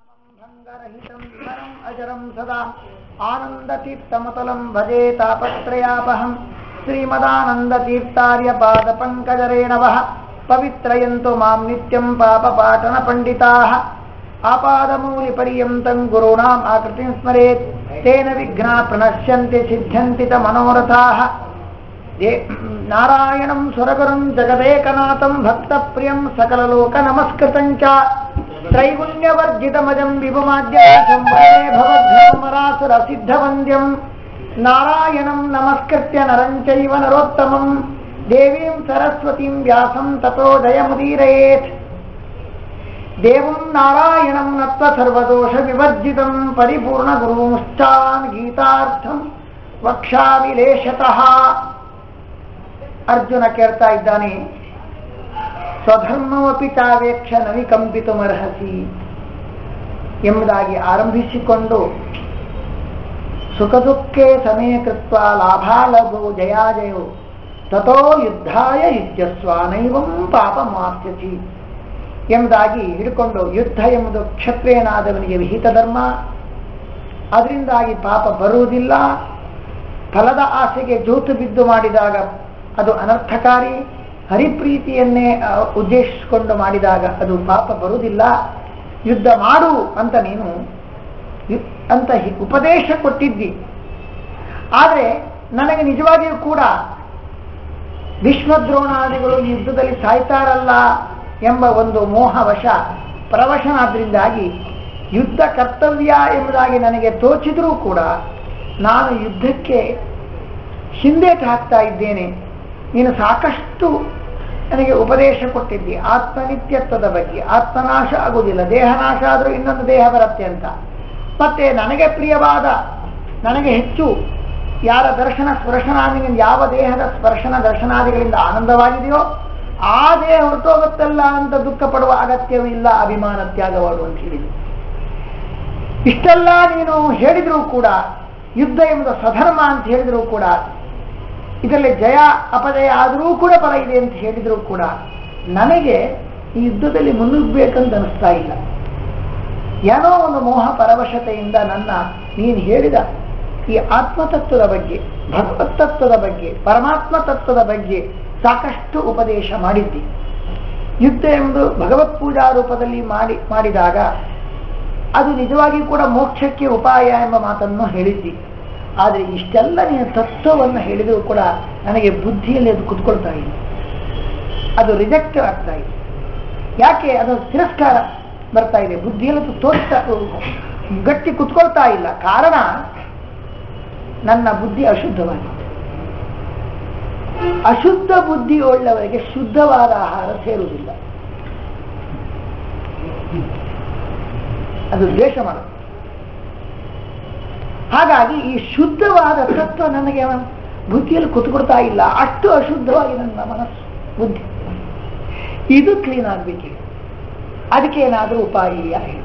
भङ्गरहितं विमरम् अजरं सदा आनन्दतीर्थमतलं भजे तापत्रयापहं श्रीमदानन्दतीर्थार्यपादपङ्कजरेणवः पवित्रयन्तु मां नित्यं पापपाटनपण्डिताः आपादमूलिपर्यन्तं गुरूणाम् आकृतिं स्मरेत् तेन विघ्ना प्रणश्यन्ति सिद्ध्यन्ति च मनोरथाः ये नारायणं सुरगुरुं जगदेकनाथं भक्तप्रियं सकललोकनमस्कृतं च त्रैगुण्यवर्जितमजं विभुमाद्यं वन्दे भवद्भ्रमरासुरसिद्धवन्द्यं नारायणं नमस्कृत्य नरं चैव नरोत्तमं देवीं सरस्वतीं व्यासं ततो जयमुदीरयेत् देवं नारायणं नत्व सर्वदोषविवर्जितं परिपूर्णगुरुंश्चान् गीतार्थं ವಕ್ಷಾವಿಲೇಶತಃ ಅರ್ಜುನ ಕೇಳ್ತಾ ಇದ್ದಾನೆ ಸ್ವಧರ್ಮವಪಿ ಚಾವೇಕ್ಷ ನವಿಕಂಪಿತುಮರ್ಹಸಿ ಎಂಬುದಾಗಿ ಆರಂಭಿಸಿಕೊಂಡು ಸುಖ ದುಃಖೇ ಸಮಯ ಕೃತ್ವ ಲಾಭಾಲಭೋ ಜಯಾಜಯೋ ತಥೋ ಯುದ್ಧಾಯ ಯುದ್ಧಸ್ವ ನೈವಂ ಪಾಪ ಮಾಸ್ಯಸಿ ಎಂಬುದಾಗಿ ಹಿಡ್ಕೊಂಡು ಯುದ್ಧ ಎಂಬುದು ಕ್ಷತ್ರಿಯನಾದವನಿಗೆ ವಿಹಿತ ಧರ್ಮ ಅದರಿಂದಾಗಿ ಪಾಪ ಬರುವುದಿಲ್ಲ ಫಲದ ಆಸೆಗೆ ಜೋತು ಬಿದ್ದು ಮಾಡಿದಾಗ ಅದು ಅನರ್ಥಕಾರಿ ಹರಿಪ್ರೀತಿಯನ್ನೇ ಆ, ಉದ್ದೇಶಿಸಿಕೊಂಡು ಮಾಡಿದಾಗ ಅದು ಪಾಪ ಬರುವುದಿಲ್ಲ ಯುದ್ಧ ಮಾಡು ಅಂತ ನೀನು ಯು- ಅಂತ ಹಿ- ಉಪದೇಶ ಕೊಟ್ಟಿದ್ದಿ ಆದರೆ ನನಗೆ ನಿಜವಾಗಿಯೂ ಕೂಡ ವಿಶ್ವದ್ರೋಣಾದಿಗಳು ಈ ಯುದ್ಧದಲ್ಲಿ ಸಾಯ್ತಾರಲ್ಲ ಎಂಬ ಒಂದು ಮೋಹವಶ ಪ್ರವಶನಾದ್ರಿಂದಾಗಿ ಯುದ್ಧ ಕರ್ತವ್ಯ ಎಂಬುದಾಗಿ ನನಗೆ ತೋಚಿದರೂ ಕೂಡ ನಾನು ಯುದ್ಧಕ್ಕೆ ಹಿಂದೇಟು ಹಾಕ್ತಾ ಇದ್ದೇನೆ ನೀನು ಸಾಕಷ್ಟು ನನಗೆ ಉಪದೇಶ ಕೊಟ್ಟಿದ್ದಿ ಆತ್ಮನಿತ್ಯತ್ವದ ಬಗ್ಗೆ ಆತ್ಮನಾಶ ಆಗುವುದಿಲ್ಲ ದೇಹನಾಶ ಆದರೂ ಇನ್ನೊಂದು ದೇಹ ಬರುತ್ತೆ ಅಂತ ಮತ್ತೆ ನನಗೆ ಪ್ರಿಯವಾದ ನನಗೆ ಹೆಚ್ಚು ಯಾರ ದರ್ಶನ ಸ್ಪರ್ಶನಾದಿಗಳಿಂದ ಯಾವ ದೇಹದ ಸ್ಪರ್ಶನ ದರ್ಶನಾದಿಗಳಿಂದ ಆನಂದವಾಗಿದೆಯೋ ಆ ದೇಹ ಹೊರಟೋಗುತ್ತಲ್ಲ ಅಂತ ದುಃಖ ಪಡುವ ಅಗತ್ಯವಿಲ್ಲ ಅಭಿಮಾನ ತ್ಯಾಗವಾಡು ಅಂತ ಹೇಳಿದ್ರು ಇಷ್ಟೆಲ್ಲ ನೀನು ಹೇಳಿದರೂ ಕೂಡ ಯುದ್ಧ ಎಂಬುದು ಸಧರ್ಮ ಅಂತ ಹೇಳಿದರೂ ಕೂಡ ಇದರಲ್ಲಿ ಜಯ ಅಪಜಯ ಆದರೂ ಕೂಡ ಫಲ ಇದೆ ಅಂತ ಹೇಳಿದರೂ ಕೂಡ ನನಗೆ ಈ ಯುದ್ಧದಲ್ಲಿ ಮುನ್ನುಗ್ಬೇಕಂತ ಅನಿಸ್ತಾ ಇಲ್ಲ ಏನೋ ಒಂದು ಮೋಹ ಪರವಶತೆಯಿಂದ ನನ್ನ ನೀನು ಹೇಳಿದ ಈ ಆತ್ಮತತ್ವದ ಬಗ್ಗೆ ಭಗವತ್ ತತ್ವದ ಬಗ್ಗೆ ಪರಮಾತ್ಮ ತತ್ವದ ಬಗ್ಗೆ ಸಾಕಷ್ಟು ಉಪದೇಶ ಮಾಡಿದ್ದಿ ಯುದ್ಧ ಎಂಬುದು ಭಗವತ್ ಪೂಜಾ ರೂಪದಲ್ಲಿ ಮಾಡಿ ಮಾಡಿದಾಗ ಅದು ನಿಜವಾಗಿ ಕೂಡ ಮೋಕ್ಷಕ್ಕೆ ಉಪಾಯ ಎಂಬ ಮಾತನ್ನು ಹೇಳಿದ್ದಿ ಆದರೆ ಇಷ್ಟೆಲ್ಲ ನೀನು ತತ್ವವನ್ನು ಹೇಳಿದರೂ ಕೂಡ ನನಗೆ ಬುದ್ಧಿಯಲ್ಲಿ ಅದು ಕುತ್ಕೊಳ್ತಾ ಇಲ್ಲ ಅದು ರಿಜೆಕ್ಟ್ ಆಗ್ತಾ ಇದೆ ಯಾಕೆ ಅದು ತಿರಸ್ಕಾರ ಬರ್ತಾ ಇದೆ ಬುದ್ಧಿಯಲ್ಲಿ ಅದು ತೋರಿಸ್ತಾ ಗಟ್ಟಿ ಕುತ್ಕೊಳ್ತಾ ಇಲ್ಲ ಕಾರಣ ನನ್ನ ಬುದ್ಧಿ ಅಶುದ್ಧವಾಗಿದೆ ಅಶುದ್ಧ ಬುದ್ಧಿ ಉಳ್ಳವರಿಗೆ ಶುದ್ಧವಾದ ಆಹಾರ ಸೇರುವುದಿಲ್ಲ ಅದು ದ್ವೇಷ ಮಾಡುತ್ತೆ ಹಾಗಾಗಿ ಈ ಶುದ್ಧವಾದ ತತ್ವ ನನಗೆ ಬುದ್ಧಿಯಲ್ಲಿ ಕುತ್ಕೊಡ್ತಾ ಇಲ್ಲ ಅಷ್ಟು ಅಶುದ್ಧವಾಗಿ ನನ್ನ ಮನಸ್ಸು ಬುದ್ಧಿ ಇದು ಕ್ಲೀನ್ ಆಗ್ಬೇಕೀಗ ಅದಕ್ಕೆ ಏನಾದರೂ ಉಪಾಯ ಇದೆಯಾ ಹೇಳಿ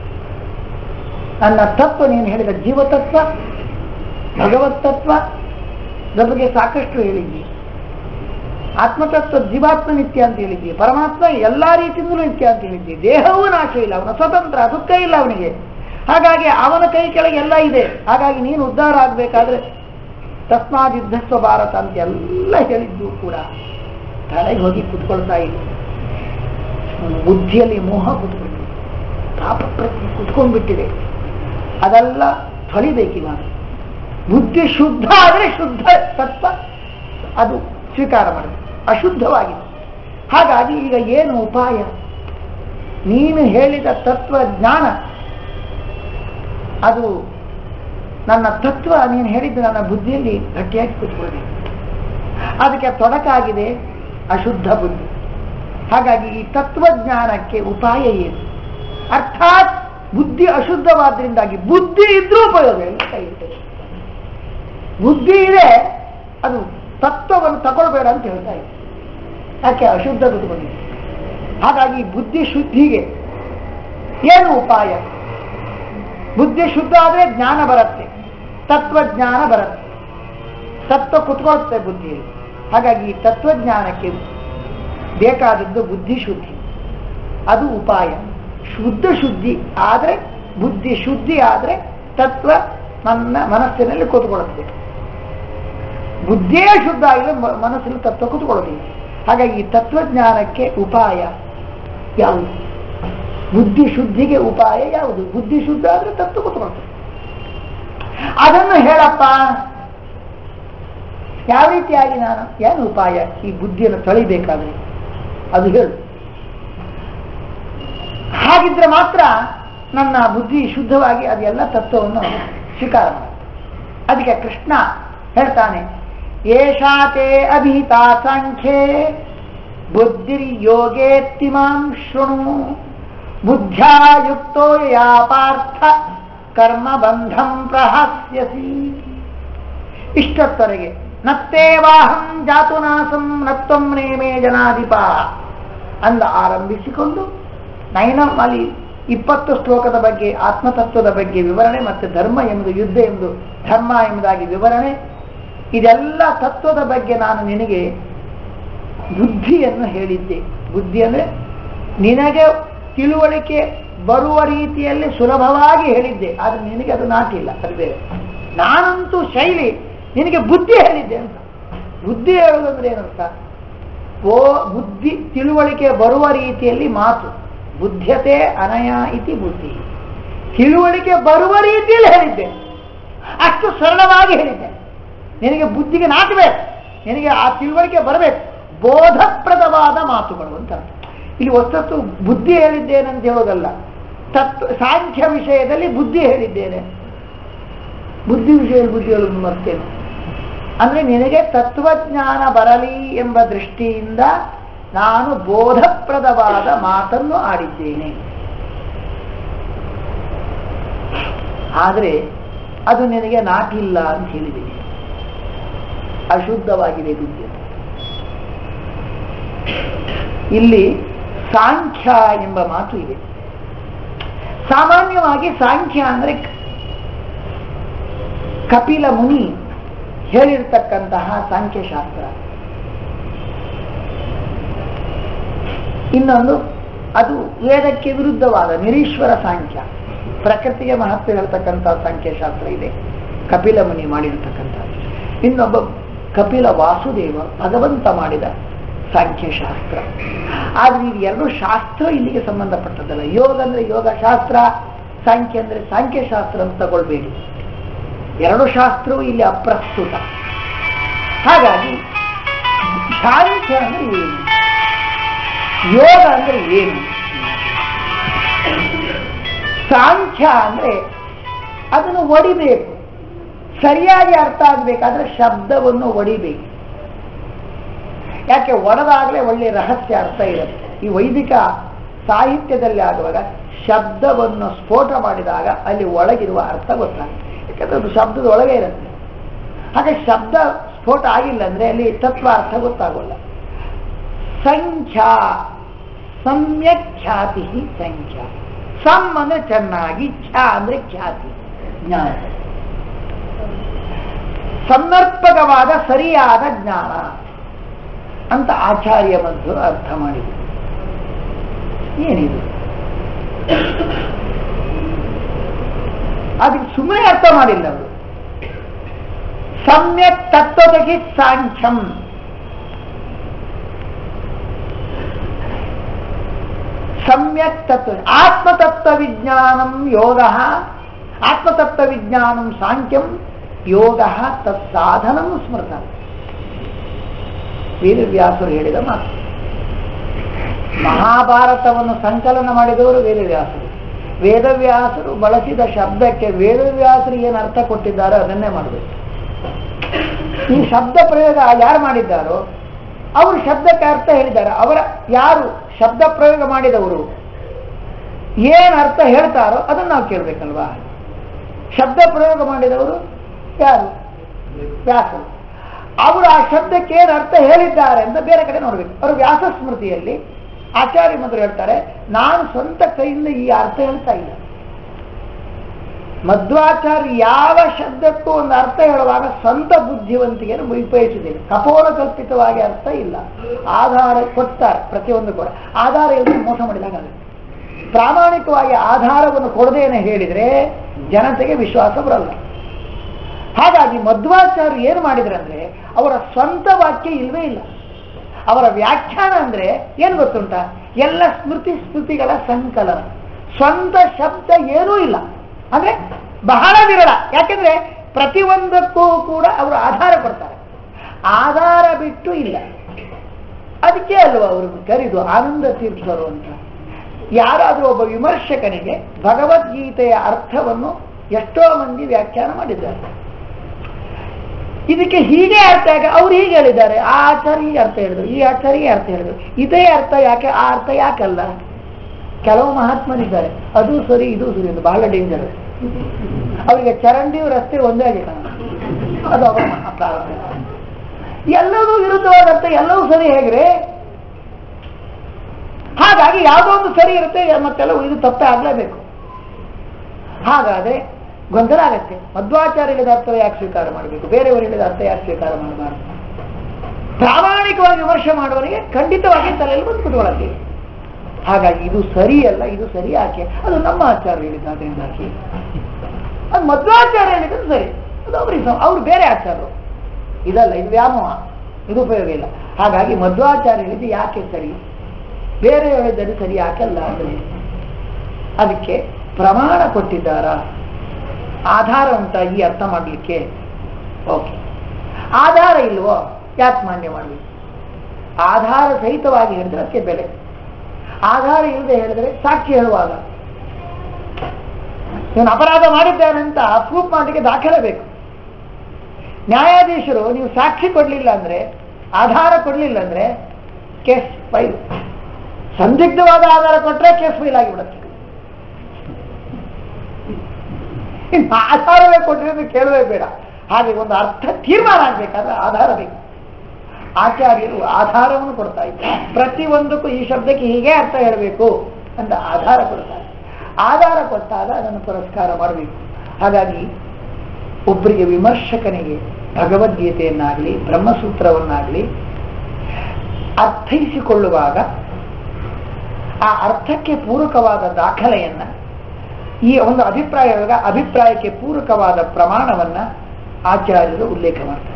ನನ್ನ ತತ್ವ ನೀನು ಹೇಳಿದ ಜೀವತತ್ವ ಭಗವತ್ ತತ್ವ ಅದ್ರ ಬಗ್ಗೆ ಸಾಕಷ್ಟು ಹೇಳಿದ್ವಿ ಆತ್ಮತತ್ವ ಜೀವಾತ್ಮ ನಿತ್ಯ ಅಂತ ಹೇಳಿದ್ವಿ ಪರಮಾತ್ಮ ಎಲ್ಲಾ ರೀತಿಯಿಂದಲೂ ನಿತ್ಯ ಅಂತ ಹೇಳಿದ್ವಿ ದೇಹವೂ ನಾಶ ಇಲ್ಲ ಅವನ ಸ್ವತಂತ್ರ ದುಃಖ ಇಲ್ಲ ಅವನಿಗೆ ಹಾಗಾಗಿ ಅವನ ಕೈ ಕೆಳಗೆ ಎಲ್ಲ ಇದೆ ಹಾಗಾಗಿ ನೀನು ಉದ್ಧಾರ ಆಗ್ಬೇಕಾದ್ರೆ ತಸ್ಮಾದ್ ಯುದ್ಧಸ್ವ ಭಾರತ ಅಂತ ಎಲ್ಲ ಹೇಳಿದ್ದು ಕೂಡ ತಲೆಗೆ ಹೋಗಿ ಕುತ್ಕೊಳ್ತಾ ಇಲ್ಲ ಬುದ್ಧಿಯಲ್ಲಿ ಮೋಹ ಕುತ್ಕೊಂಡಿದೆ ಪಾಪ ಪ್ರಜ್ಞೆ ಕುತ್ಕೊಂಡ್ಬಿಟ್ಟಿದೆ ಅದೆಲ್ಲ ತೊಳಿಬೇಕಿವಾಗ ಬುದ್ಧಿ ಶುದ್ಧ ಆದರೆ ಶುದ್ಧ ತತ್ವ ಅದು ಸ್ವೀಕಾರ ಮಾಡಬೇಕು ಅಶುದ್ಧವಾಗಿದೆ ಹಾಗಾಗಿ ಈಗ ಏನು ಉಪಾಯ ನೀನು ಹೇಳಿದ ತತ್ವಜ್ಞಾನ ಅದು ನನ್ನ ತತ್ವ ನೀನು ಹೇಳಿದ್ದು ನನ್ನ ಬುದ್ಧಿಯಲ್ಲಿ ಗಟ್ಟಿಯಾಗಿ ಕೂತ್ಕೊಳ್ಬೇಕು ಅದಕ್ಕೆ ತೊಡಕಾಗಿದೆ ಅಶುದ್ಧ ಬುದ್ಧಿ ಹಾಗಾಗಿ ಈ ತತ್ವಜ್ಞಾನಕ್ಕೆ ಉಪಾಯ ಏನು ಅರ್ಥಾತ್ ಬುದ್ಧಿ ಅಶುದ್ಧವಾದ್ರಿಂದಾಗಿ ಬುದ್ಧಿ ಇದ್ರೂ ಉಪಯೋಗ ಇಲ್ಲ ಕೈ ಇರ್ತದೆ. ಬುದ್ಧಿ ಇದೆ ಅದು ತತ್ವವನ್ನು ತಗೊಳ್ಬೇಡ ಅಂತ ಹೇಳ್ತಾ ಇದೆ ಯಾಕೆ ಅಶುದ್ಧ ಕೂತ್ಕೊಂಡಿದೆ ಹಾಗಾಗಿ ಬುದ್ಧಿ ಶುದ್ಧಿಗೆ ಏನು ಉಪಾಯ ಬುದ್ಧಿ ಶುದ್ಧ ಆದರೆ ಜ್ಞಾನ ಬರುತ್ತೆ ತತ್ವಜ್ಞಾನ ಬರುತ್ತೆ ತತ್ವ ಕುತ್ಕೊಳುತ್ತೆ ಬುದ್ಧಿಯಲ್ಲಿ ಹಾಗಾಗಿ ಈ ತತ್ವಜ್ಞಾನಕ್ಕೆ ಬೇಕಾದದ್ದು ಬುದ್ಧಿ ಶುದ್ಧಿ ಅದು ಉಪಾಯ ಶುದ್ಧ ಶುದ್ಧಿ ಆದರೆ ಬುದ್ಧಿ ಶುದ್ಧಿ ಆದರೆ ತತ್ವ ನನ್ನ ಮನಸ್ಸಿನಲ್ಲಿ ಕೂತ್ಕೊಳ್ಳುತ್ತೆ ಬುದ್ಧಿಯೇ ಶುದ್ಧ ಆಗಿಲ್ಲ ಮ- ಮನಸ್ಸಲ್ಲಿ ತತ್ವ ಕೂತ್ಕೊಳ್ಳೋದಿಲ್ಲ ಹಾಗಾಗಿ ಈ ತತ್ವಜ್ಞಾನಕ್ಕೆ ಉಪಾಯ ಯಾವುದು ಬುದ್ಧಿ ಶುದ್ಧಿಗೆ ಉಪಾಯ ಯಾವುದು ಬುದ್ಧಿ ಶುದ್ಧ ಆದ್ರೆ ತತ್ವ ಕೂತ್ಕೊಳ್ತದೆ ಅದನ್ನು ಹೇಳಪ್ಪ ಯಾವ ರೀತಿಯಾಗಿ ನಾನು ಏನು ಉಪಾಯ ಈ ಬುದ್ಧಿಯನ್ನು ತೊಳಿಬೇಕಾದ್ರೆ ಅದು ಹೇಳು ಹಾಗಿದ್ರೆ ಮಾತ್ರ ನನ್ನ ಬುದ್ಧಿ ಶುದ್ಧವಾಗಿ ಅದೆಲ್ಲ ತತ್ವವನ್ನು ಸ್ವೀಕಾರ ಮಾಡುತ್ತೆ ಅದಕ್ಕೆ ಕೃಷ್ಣ ಹೇಳ್ತಾನೆ ಏಷಾತೆ ಅಭಿಹಿತಾ ಸಾಂಖ್ಯೆ ಬುದ್ಧಿರ್ಯೋಗೇತ್ತಿಮಾಂ ಶೃಣು ಬುದ್ಧ್ಯಾ ಯುಕ್ತೋ ಯಾ ಪಾರ್ಥ ಕರ್ಮಬಂಧಂ ಪ್ರಹಾಸ್ಯಸಿ ಇಷ್ಟೊತ್ತರೆಗೆ ನತ್ತೇವಾಹಂ ಜಾತುನಾಸಂ ನತ್ವಂ ನೇಮೇ ಜನಾಧಿಪ ಅಂದ ಆರಂಭಿಸಿಕೊಂಡು ನೈನಂ ಅಲ್ಲಿ ಇಪ್ಪತ್ತು ಶ್ಲೋಕದ ಬಗ್ಗೆ ಆತ್ಮತತ್ವದ ಬಗ್ಗೆ ವಿವರಣೆ ಮತ್ತು ಧರ್ಮ ಎಂಬುದು ಯುದ್ಧ ಎಂಬುದು ಧರ್ಮ ಎಂಬುದಾಗಿ ವಿವರಣೆ ಇದೆಲ್ಲ ತತ್ವದ ಬಗ್ಗೆ ನಾನು ನಿನಗೆ ಬುದ್ಧಿಯನ್ನು ಹೇಳಿದ್ದೆ ಬುದ್ಧಿ ಅಂದ್ರೆ ನಿನಗೆ ತಿಳುವಳಿಕೆ ಬರುವ ರೀತಿಯಲ್ಲಿ ಸುಲಭವಾಗಿ ಹೇಳಿದ್ದೆ ಆದ್ರೆ ನಿನಗೆ ಅದು ನಾಟಿಲ್ಲ ಅದು ಬೇರೆ ನಾನಂತೂ ಶೈಲಿ ನಿನಗೆ ಬುದ್ಧಿ ಹೇಳಿದ್ದೆ ಅಂತ ಬುದ್ಧಿ ಹೇಳುವುದಂದ್ರೆ ಏನಂತ ಓ ಬುದ್ಧಿ ತಿಳುವಳಿಕೆ ಬರುವ ರೀತಿಯಲ್ಲಿ ಮಾತು ಬುದ್ಧತೆ ಅನಯ ಇತಿ ಬುದ್ಧಿ ತಿಳುವಳಿಕೆ ಬರುವ ರೀತಿಯಲ್ಲಿ ಹೇಳಿದ್ದೆ ಅಷ್ಟು ಸರಳವಾಗಿ ಹೇಳಿದ್ದೆ ನಿನಗೆ ಬುದ್ಧಿಗೆ ನಾಟಬೇಕು ನಿನಗೆ ಆ ತಿಳುವಳಿಕೆ ಬರಬೇಕು ಬೋಧಪ್ರದವಾದ ಮಾತುಗಳು ಅಂತ ಅರ್ಥ. ಇಲ್ಲಿ ವಸ್ತುತ್ತು ಬುದ್ಧಿ ಹೇಳಿದ್ದೇನಂತ ಹೇಳೋದಲ್ಲ ತತ್ವ ಸಾಂಖ್ಯ ವಿಷಯದಲ್ಲಿ ಬುದ್ಧಿ ಹೇಳಿದ್ದೇನೆ ಬುದ್ಧಿ ವಿಷಯದಲ್ಲಿ ಬುದ್ಧಿ ಹೇಳೋದು ಮರ್ತೇನೆ ಅಂದ್ರೆ ನಿನಗೆ ತತ್ವಜ್ಞಾನ ಬರಲಿ ಎಂಬ ದೃಷ್ಟಿಯಿಂದ ನಾನು ಬೋಧಪ್ರದವಾದ ಮಾತನ್ನು ಆಡಿದ್ದೇನೆ ಆದರೆ ಅದು ನಿನಗೆ ನಾಟಿಲ್ಲ ಅಂತ ಹೇಳಿದೆ ಅಶುದ್ಧವಾಗಿದೆ ಬುದ್ಧಿ ಇಲ್ಲಿ ಸಾಂಖ್ಯ ಎಂಬ ಮಾತು ಇದೆ ಸಾಮಾನ್ಯವಾಗಿ ಸಾಂಖ್ಯ ಅಂದ್ರೆ ಕಪಿಲ ಮುನಿ ಹೇಳಿರ್ತಕ್ಕಂತಹ ಸಾಂಖ್ಯಶಾಸ್ತ್ರ ಇನ್ನೊಂದು ಅದು ವೇದಕ್ಕೆ ವಿರುದ್ಧವಾದ ನಿರೀಶ್ವರ ಸಾಂಖ್ಯ ಪ್ರಕೃತಿಗೆ ಮಹತ್ವ ಹೇಳ್ತಕ್ಕಂಥ ಸಾಂಖ್ಯಶಾಸ್ತ್ರ ಇದೆ ಕಪಿಲ ಮುನಿ ಮಾಡಿರ್ತಕ್ಕಂಥ ಇನ್ನೊಬ್ಬ ಕಪಿಲ ವಾಸುದೇವ ಭಗವಂತ ಮಾಡಿದ ಸಾಂಖ್ಯಶಾಸ್ತ್ರ ಆದ್ರೆ ಇದು ಎರಡು ಶಾಸ್ತ್ರ ಇಲ್ಲಿಗೆ ಸಂಬಂಧಪಟ್ಟದ್ದಲ್ಲ ಯೋಗ ಅಂದ್ರೆ ಯೋಗ ಶಾಸ್ತ್ರ ಸಾಂಖ್ಯ ಅಂದ್ರೆ ಸಾಂಖ್ಯಶಾಸ್ತ್ರ ಅಂತ ತಗೊಳ್ಬೇಡಿ ಎರಡು ಶಾಸ್ತ್ರವು ಇಲ್ಲಿ ಅಪ್ರಸ್ತುತ ಹಾಗಾಗಿ ಸಾಂಖ್ಯ ಅಂದ್ರೆ ಏನು ಯೋಗ ಅಂದ್ರೆ ಏನು ಸಾಂಖ್ಯ ಅಂದ್ರೆ ಅದನ್ನು ಒಡಿಬೇಕು ಸರಿಯಾಗಿ ಅರ್ಥ ಆಗ್ಬೇಕಾದ್ರೆ ಶಬ್ದವನ್ನು ಒಡಿಬೇಕು ಯಾಕೆ ಒಡೆದಾಗಲೇ ಒಳ್ಳೆ ರಹಸ್ಯ ಅರ್ಥ ಇರುತ್ತೆ ಈ ವೈದಿಕ ಸಾಹಿತ್ಯದಲ್ಲಿ ಆಗುವಾಗ ಶಬ್ದವನ್ನು ಸ್ಫೋಟ ಮಾಡಿದಾಗ ಅಲ್ಲಿ ಒಳಗಿರುವ ಅರ್ಥ ಗೊತ್ತಾಗುತ್ತೆ ಯಾಕಂದ್ರೆ ಅದು ಶಬ್ದದ ಒಳಗೆ ಇರುತ್ತೆ ಹಾಗೆ ಶಬ್ದ ಸ್ಫೋಟ ಆಗಿಲ್ಲ ಅಂದ್ರೆ ಅಲ್ಲಿ ತತ್ವ ಅರ್ಥ ಗೊತ್ತಾಗೋಲ್ಲ ಸಂಖ್ಯಾ ಸಮ್ಯಕ್ ಖ್ಯಾತಿ ಸಂಖ್ಯಾ ಸಮ್ ಅಂದ್ರೆ ಚೆನ್ನಾಗಿ ಖ್ಯಾ ಅಂದ್ರೆ ಖ್ಯಾತಿ ಜ್ಞಾನ ಸಮರ್ಪಕವಾದ ಸರಿಯಾದ ಜ್ಞಾನ ಅಂತ ಆಚಾರ್ಯ ಮಧ್ವರು ಅರ್ಥ ಮಾಡಿದರು ಏನಿದು ಅದಕ್ಕೆ ಸುಮ್ಮನೆ ಅರ್ಥ ಮಾಡಿಲ್ಲ ಅವರು ಸಮ್ಯಕ್ ತತ್ವದಗಿ ಸಾಂಖ್ಯಂ ಸಮ್ಯಕ್ ತತ್ವ ಆತ್ಮತತ್ವ ವಿಜ್ಞಾನಂ ಯೋಗ ಆತ್ಮತತ್ವ ವಿಜ್ಞಾನಂ ಸಾಂಖ್ಯಂ ಯೋಗ ತತ್ಸಾಧನಂ ಸ್ಮೃತ ವೇದವ್ಯಾಸರು ಹೇಳಿದ ಮಾತು ಮಹಾಭಾರತವನ್ನು ಸಂಕಲನ ಮಾಡಿದವರು ವೇದವ್ಯಾಸರು ವೇದವ್ಯಾಸರು ಬಳಸಿದ ಶಬ್ದಕ್ಕೆ ವೇದವ್ಯಾಸರು ಏನು ಅರ್ಥ ಕೊಟ್ಟಿದ್ದಾರೆ ಅದನ್ನೇ ಮಾಡಬೇಕು ಈ ಶಬ್ದ ಪ್ರಯೋಗ ಯಾರು ಮಾಡಿದ್ದಾರೋ ಅವರು ಶಬ್ದಕ್ಕೆ ಅರ್ಥ ಹೇಳಿದ್ದಾರೆ ಅವರ ಯಾರು ಶಬ್ದ ಪ್ರಯೋಗ ಮಾಡಿದವರು ಏನ್ ಅರ್ಥ ಹೇಳ್ತಾರೋ ಅದನ್ನು ನಾವು ಕೇಳ್ಬೇಕಲ್ವಾ ಶಬ್ದ ಪ್ರಯೋಗ ಮಾಡಿದವರು ಯಾರು ವ್ಯಾಸರು ಅವರು ಆ ಶಬ್ದಕ್ಕೆ ಏನು ಅರ್ಥ ಹೇಳಿದ್ದಾರೆ ಅಂತ ಬೇರೆ ಕಡೆ ನೋಡ್ಬೇಕು ಅವರು ವ್ಯಾಸ ಸ್ಮೃತಿಯಲ್ಲಿ ಆಚಾರ್ಯ ಮಂತ್ರಿ ಹೇಳ್ತಾರೆ ನಾನು ಸ್ವಂತ ಕೈಯಿಂದ ಈ ಅರ್ಥ ಹೇಳ್ತಾ ಇಲ್ಲ ಮಧ್ವಾಚಾರ್ಯ ಯಾವ ಶಬ್ದಕ್ಕೂ ಒಂದು ಅರ್ಥ ಹೇಳುವಾಗ ಸ್ವಂತ ಬುದ್ಧಿವಂತಿಕೆಯನ್ನು ಉಪಯೋಗಿಸಿದ್ದೇನೆ ಕಪೋಲ ಕಲ್ಪಿತವಾಗಿ ಅರ್ಥ ಇಲ್ಲ ಆಧಾರ ಕೊಡ್ತಾರೆ ಪ್ರತಿಯೊಂದು ಕೂಡ ಆಧಾರ ಇಲ್ಲದೆ ಮೋಸ ಮಾಡಿದಾಗ ಆಗುತ್ತೆ ಪ್ರಾಮಾಣಿಕವಾಗಿ ಆಧಾರವನ್ನು ಕೊಡದೇನೆ ಹೇಳಿದ್ರೆ ಜನತೆಗೆ ವಿಶ್ವಾಸ ಬರಲ್ಲ ಹಾಗಾಗಿ ಮಧ್ವಾಚಾರ್ಯರು ಏನು ಮಾಡಿದ್ರಂದ್ರೆ ಅವರ ಸ್ವಂತ ವಾಕ್ಯ ಇಲ್ವೇ ಇಲ್ಲ ಅವರ ವ್ಯಾಖ್ಯಾನ ಅಂದ್ರೆ ಏನು ಗೊತ್ತುಂಟ ಎಲ್ಲ ಸ್ಮೃತಿ ಸ್ಮೃತಿಗಳ ಸಂಕಲನ ಸ್ವಂತ ಶಬ್ದ ಏನೂ ಇಲ್ಲ ಅಂದ್ರೆ ಬಹಳ ವಿರಳ ಯಾಕೆಂದ್ರೆ ಪ್ರತಿಯೊಂದಕ್ಕೂ ಕೂಡ ಅವರು ಆಧಾರ ಕೊಡ್ತಾರೆ ಆಧಾರ ಬಿಟ್ಟು ಇಲ್ಲ ಅದಕ್ಕೆ ಅಲ್ವಾ ಅವರು ಕರೆದು ಆನಂದ ತೀರ್ಥರು ಅಂತ ಯಾರಾದರೂ ಒಬ್ಬ ವಿಮರ್ಶಕನಿಗೆ ಭಗವದ್ಗೀತೆಯ ಅರ್ಥವನ್ನು ಎಷ್ಟೋ ಮಂದಿ ವ್ಯಾಖ್ಯಾನ ಮಾಡಿದ್ದಾರೆ ಇದಕ್ಕೆ ಹೀಗೆ ಅರ್ಥ ಯಾಕೆ ಅವ್ರು ಹೀಗೆ ಹೇಳಿದ್ದಾರೆ ಆ ಆಚಾರ್ಯ ಹೀಗೆ ಅರ್ಥ ಹೇಳಿದ್ರು ಈ ಆಚಾರ್ಯ ಹೀಗೆ ಅರ್ಥ ಹೇಳಿದ್ರು ಇದೇ ಅರ್ಥ ಯಾಕೆ ಆ ಅರ್ಥ ಯಾಕಲ್ಲ ಕೆಲವು ಮಹಾತ್ಮರಿದ್ದಾರೆ ಅದು ಸರಿ ಇದು ಸರಿ ಅದು ಬಹಳ ಡೇಂಜರ್ ಅವರಿಗೆ ಚರಂಡಿ ರಸ್ತೆ ಒಂದೇ ಆಗಿ ಕಾಣ ಅದು ಅವರ ಮಹಾ ಪ್ರಾರಂಭ ಎಲ್ಲವೂ ವಿರುದ್ಧವಾದ ಅರ್ಥ ಎಲ್ಲವೂ ಸರಿ ಹೇಗ್ರೆ ಹಾಗಾಗಿ ಯಾವುದೋ ಒಂದು ಸರಿ ಇರುತ್ತೆ ಮತ್ತೆಲ್ಲ ಇದು ತಪ್ಪೇ ಆಗ್ಲೇಬೇಕು ಹಾಗಾದ್ರೆ ಗೊಂದಲ ಆಗತ್ತೆ ಮಧ್ವಾಚಾರ್ಯ ಹೇಳಿದ ಅರ್ಥ ಯಾಕೆ ಸ್ವೀಕಾರ ಮಾಡಬೇಕು ಬೇರೆಯವರು ಹೇಳಿದ ಅರ್ಥ ಯಾಕೆ ಸ್ವೀಕಾರ ಮಾಡಬಾರ್ದು ಪ್ರಾಮಾಣಿಕವಾಗಿ ವಿಮರ್ಶೆ ಮಾಡುವವನಿಗೆ ಖಂಡಿತವಾಗಿ ತಲೆಯಲ್ಲಿ ಬಂದು ಕುತ್ಕೊಳ್ಳಕ್ಕೆ ಹಾಗಾಗಿ ಇದು ಸರಿಯಲ್ಲ ಇದು ಸರಿ ಯಾಕೆ ಅದು ನಮ್ಮ ಆಚಾರ್ಯ ಹೇಳಿದ್ದಾದ್ರಿಂದ ಯಾಕೆ ಅದು ಮಧ್ವಾಚಾರ್ಯ ಹೇಳಿದ್ರು ಸರಿ ಅದು ಅವ್ರಿಗೆ ಅವ್ರು ಬೇರೆ ಆಚಾರ್ಯರು ಇದಲ್ಲ ಇದು ವ್ಯಾಮೋಹ ಇದು ಉಪಯೋಗ ಇಲ್ಲ ಹಾಗಾಗಿ ಮಧ್ವಾಚಾರ್ಯ ಹೇಳಿದ್ದು ಯಾಕೆ ಸರಿ ಬೇರೆ ಹೇಳಿದರೆ ಸರಿ ಯಾಕಲ್ಲ ಅಂದ್ರೆ ಅದಕ್ಕೆ ಪ್ರಮಾಣ ಕೊಟ್ಟಿದ್ದಾರ ಆಧಾರ ಉಂಟಾ ಈ ಅರ್ಥ ಮಾಡಲಿಕ್ಕೆ ಓಕೆ ಆಧಾರ ಇಲ್ವೋ ಯಾಕೆ ಮಾನ್ಯ ಮಾಡಬೇಕು ಆಧಾರ ಸಹಿತವಾಗಿ ಹೇಳಿದ್ರೆ ಅದಕ್ಕೆ ಬೆಲೆ ಆಧಾರ ಇಲ್ಲದೆ ಹೇಳಿದ್ರೆ ಸಾಕ್ಷಿ ಹೇಳುವಾಗ ಇವನು ಅಪರಾಧ ಮಾಡಿದ್ದಾನೆ ಅಂತ ಪ್ರೂಫ್ ಮಾಡಲಿಕ್ಕೆ ದಾಖಲೆ ಬೇಕು ನ್ಯಾಯಾಧೀಶರು ನೀವು ಸಾಕ್ಷಿ ಕೊಡ್ಲಿಲ್ಲ ಅಂದ್ರೆ ಆಧಾರ ಕೊಡ್ಲಿಲ್ಲ ಅಂದ್ರೆ ಕೇಸ್ ಫೈಲ್ ಸಂದಿಗ್ಧವಾದ ಆಧಾರ ಕೊಟ್ರೆ ಕೇಸ್ ಫೈಲ್ ಆಗಿಬಿಡುತ್ತೆ ಇನ್ನು ಆಧಾರವೇ ಕೊಟ್ಟಿರೋದು ಕೇಳವೇ ಬೇಡ ಹಾಗೆ ಒಂದು ಅರ್ಥ ತೀರ್ಮಾನ ಆಗ್ಬೇಕಾದ್ರೆ ಆಧಾರ ಬೇಕು ಆಚಾರ್ಯರು ಆಧಾರವನ್ನು ಕೊಡ್ತಾ ಇದ್ದಾರೆ ಪ್ರತಿಯೊಂದಕ್ಕೂ ಈ ಶಬ್ದಕ್ಕೆ ಹೀಗೆ ಅರ್ಥ ಹೇಳಬೇಕು ಅಂತ ಆಧಾರ ಕೊಡ್ತಾರೆ ಆಧಾರ ಕೊಟ್ಟಾಗ ಅದನ್ನು ಪುರಸ್ಕಾರ ಮಾಡಬೇಕು ಹಾಗಾಗಿ ಒಬ್ಬರಿಗೆ ವಿಮರ್ಶಕನಿಗೆ ಭಗವದ್ಗೀತೆಯನ್ನಾಗಲಿ ಬ್ರಹ್ಮಸೂತ್ರವನ್ನಾಗಲಿ ಅರ್ಥೈಸಿಕೊಳ್ಳುವಾಗ ಆ ಅರ್ಥಕ್ಕೆ ಪೂರಕವಾದ ದಾಖಲೆಯನ್ನ ಈ ಒಂದು ಅಭಿಪ್ರಾಯ ಅಭಿಪ್ರಾಯಕ್ಕೆ ಪೂರಕವಾದ ಪ್ರಮಾಣವನ್ನ ಆಚಾರ್ಯರು ಉಲ್ಲೇಖ ಮಾಡ್ತಾರೆ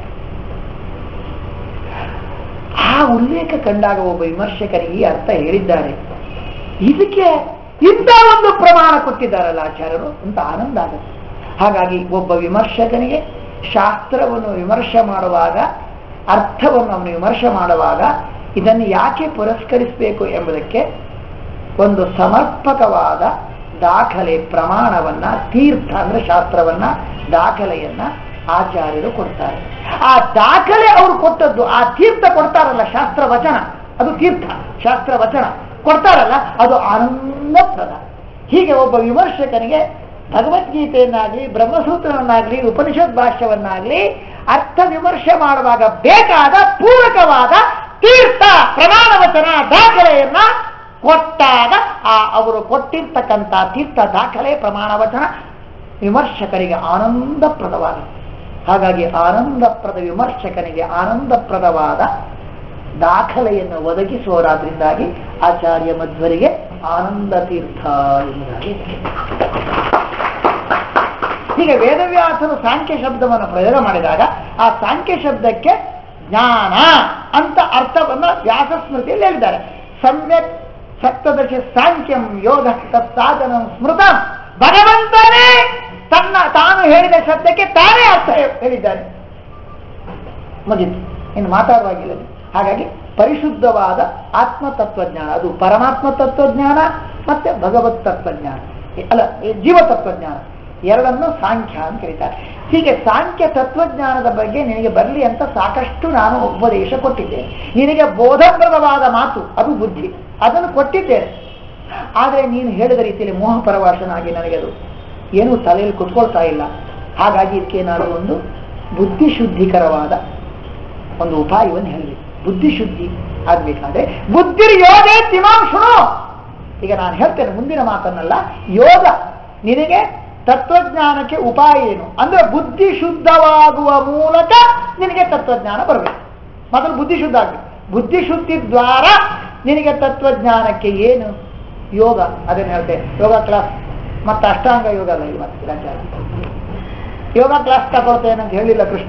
ಆ ಉಲ್ಲೇಖ ಕಂಡಾಗ ಒಬ್ಬ ವಿಮರ್ಶಕರಿಗೆ ಈ ಅರ್ಥ ಹೇಳಿದ್ದಾರೆ ಇದಕ್ಕೆ ಇಂಥ ಒಂದು ಪ್ರಮಾಣ ಕೊಟ್ಟಿದ್ದಾರಲ್ಲ ಆಚಾರ್ಯರು ಅಂತ ಆನಂದ ಆಗುತ್ತೆ ಹಾಗಾಗಿ ಒಬ್ಬ ವಿಮರ್ಶಕನಿಗೆ ಶಾಸ್ತ್ರವನ್ನು ವಿಮರ್ಶೆ ಮಾಡುವಾಗ ಅರ್ಥವನ್ನು ಅವನು ವಿಮರ್ಶೆ ಮಾಡುವಾಗ ಇದನ್ನು ಯಾಕೆ ಪುರಸ್ಕರಿಸಬೇಕು ಎಂಬುದಕ್ಕೆ ಒಂದು ಸಮರ್ಪಕವಾದ ದಾಖಲೆ ಪ್ರಮಾಣವನ್ನ ತೀರ್ಥ ಅಂದ್ರೆ ಶಾಸ್ತ್ರವನ್ನ ದಾಖಲೆಯನ್ನ ಆಚಾರ್ಯರು ಕೊಡ್ತಾರೆ ಆ ದಾಖಲೆ ಅವರು ಕೊಟ್ಟದ್ದು ಆ ತೀರ್ಥ ಕೊಡ್ತಾರಲ್ಲ ಶಾಸ್ತ್ರ ವಚನ ಅದು ತೀರ್ಥ ಶಾಸ್ತ್ರ ವಚನ ಕೊಡ್ತಾರಲ್ಲ ಅದು ಆನಂದಪ್ರದ ಹೀಗೆ ಒಬ್ಬ ವಿಮರ್ಶಕನಿಗೆ ಭಗವದ್ಗೀತೆಯನ್ನಾಗ್ಲಿ ಬ್ರಹ್ಮಸೂತ್ರವನ್ನಾಗ್ಲಿ ಉಪನಿಷತ್ ಭಾಷ್ಯವನ್ನಾಗ್ಲಿ ಅರ್ಥ ವಿಮರ್ಶೆ ಮಾಡುವಾಗ ಬೇಕಾದ ಪೂರಕವಾದ ತೀರ್ಥ ಪ್ರಮಾಣ ವಚನ ದಾಖಲೆಯನ್ನ ಕೊಟ್ಟಾಗ ಆ ಅವರು ಕೊಟ್ಟಿರ್ತಕ್ಕಂಥ ತೀರ್ಥ ದಾಖಲೆ ಪ್ರಮಾಣ ವಚನ ವಿಮರ್ಶಕರಿಗೆ ಆನಂದಪ್ರದವಾಗುತ್ತೆ ಹಾಗಾಗಿ ಆನಂದಪ್ರದ ವಿಮರ್ಶಕನಿಗೆ ಆನಂದಪ್ರದವಾದ ದಾಖಲೆಯನ್ನು ಒದಗಿಸುವರಾದ್ರಿಂದಾಗಿ ಆಚಾರ್ಯ ಮಧ್ವರಿಗೆ ಆನಂದ ತೀರ್ಥ ಎಂಬುದಾಗಿ ಹೀಗೆ ವೇದವ್ಯಾಸರು ಸಾಂಖ್ಯ ಶಬ್ದವನ್ನು ಪ್ರಯೋಗ ಮಾಡಿದಾಗ ಆ ಸಾಂಖ್ಯ ಶಬ್ದಕ್ಕೆ ಜ್ಞಾನ ಅಂತ ಅರ್ಥವನ್ನು ವ್ಯಾಸ ಸ್ಮೃತಿಯಲ್ಲಿ ಹೇಳಿದ್ದಾರೆ ಸಮ್ಯಕ್ ಸಪ್ತದಶಿ ಸಾಂಖ್ಯಂ ಯೋಗ ತತ್ಸಾಧನ ಸ್ಮೃತಂ ಭಗವಂತನೇ ತನ್ನ ತಾನು ಹೇಳಿದ ಶಬ್ದಕ್ಕೆ ತಾನೇ ಅರ್ಥ ಹೇಳಿದ್ದಾನೆ ಮುಗಿತು ಇನ್ನು ಮಾತಾಡುವಾಗಿಲ್ಲ ಹಾಗಾಗಿ ಪರಿಶುದ್ಧವಾದ ಆತ್ಮ ತತ್ವಜ್ಞಾನ ಅದು ಪರಮಾತ್ಮ ತತ್ವಜ್ಞಾನ ಮತ್ತೆ ಭಗವತ್ ತತ್ವಜ್ಞಾನ ಅಲ್ಲ ಜೀವ ತತ್ವಜ್ಞಾನ ಎರಡನ್ನು ಸಾಂಖ್ಯ ಅಂತ ಕರೀತಾರೆ ಹೀಗೆ ಸಾಂಖ್ಯ ತತ್ವಜ್ಞಾನದ ಬಗ್ಗೆ ನಿನಗೆ ಬರಲಿ ಅಂತ ಸಾಕಷ್ಟು ನಾನು ಉಪದೇಶ ಕೊಟ್ಟಿದ್ದೇನೆ ನಿನಗೆ ಬೋಧಪ್ರದವಾದ ಮಾತು ಅದು ಬುದ್ಧಿ ಅದನ್ನು ಕೊಟ್ಟಿದ್ದೇನೆ ಆದರೆ ನೀನು ಹೇಳಿದ ರೀತಿಯಲ್ಲಿ ಮೋಹ ಪರವಾಸನಾಗಿ ನನಗೆ ಅದು ಏನೂ ತಲೆಯಲ್ಲಿ ಕುತ್ಕೊಳ್ತಾ ಇಲ್ಲ ಹಾಗಾಗಿ ಇದಕ್ಕೆ ನಾನು ಒಂದು ಬುದ್ಧಿಶುದ್ಧಿಕರವಾದ ಒಂದು ಉಪಾಯವನ್ನು ಹೇಳಿದೆ ಬುದ್ಧಿಶುದ್ಧಿ ಆಗ್ಬೇಕಾದ್ರೆ ಬುದ್ಧಿ ಯೋಗೇ ತಿಮಾಂ ಶುಣು ಈಗ ನಾನು ಹೇಳ್ತೇನೆ ಮುಂದಿನ ಮಾತನ್ನಲ್ಲ ಯೋಗ ನಿನಗೆ ತತ್ವಜ್ಞಾನಕ್ಕೆ ಉಪಾಯ ಏನು ಅಂದ್ರೆ ಬುದ್ಧಿ ಶುದ್ಧವಾಗುವ ಮೂಲಕ ನಿನಗೆ ತತ್ವಜ್ಞಾನ ಬರಬೇಕು ಮೊದಲು ಬುದ್ಧಿ ಶುದ್ಧ ಆಗಬೇಕು ಬುದ್ಧಿ ಶುದ್ಧಿ ದ್ವಾರ ನಿನಗೆ ತತ್ವಜ್ಞಾನಕ್ಕೆ ಏನು ಯೋಗ ಅದನ್ನ ಹೇಳ್ತೇನೆ ಯೋಗ ಕ್ಲಾಸ್ ಮತ್ತೆ ಅಷ್ಟಾಂಗ ಯೋಗ ಅಲ್ಲ ಇವತ್ತು ಲೆಕ್ಕಾಚಾರ ಯೋಗ ಕ್ಲಾಸ್ ತಗೊಳ್ತೇನೆ ಅಂತ ಹೇಳಿಲ್ಲ ಕೃಷ್ಣ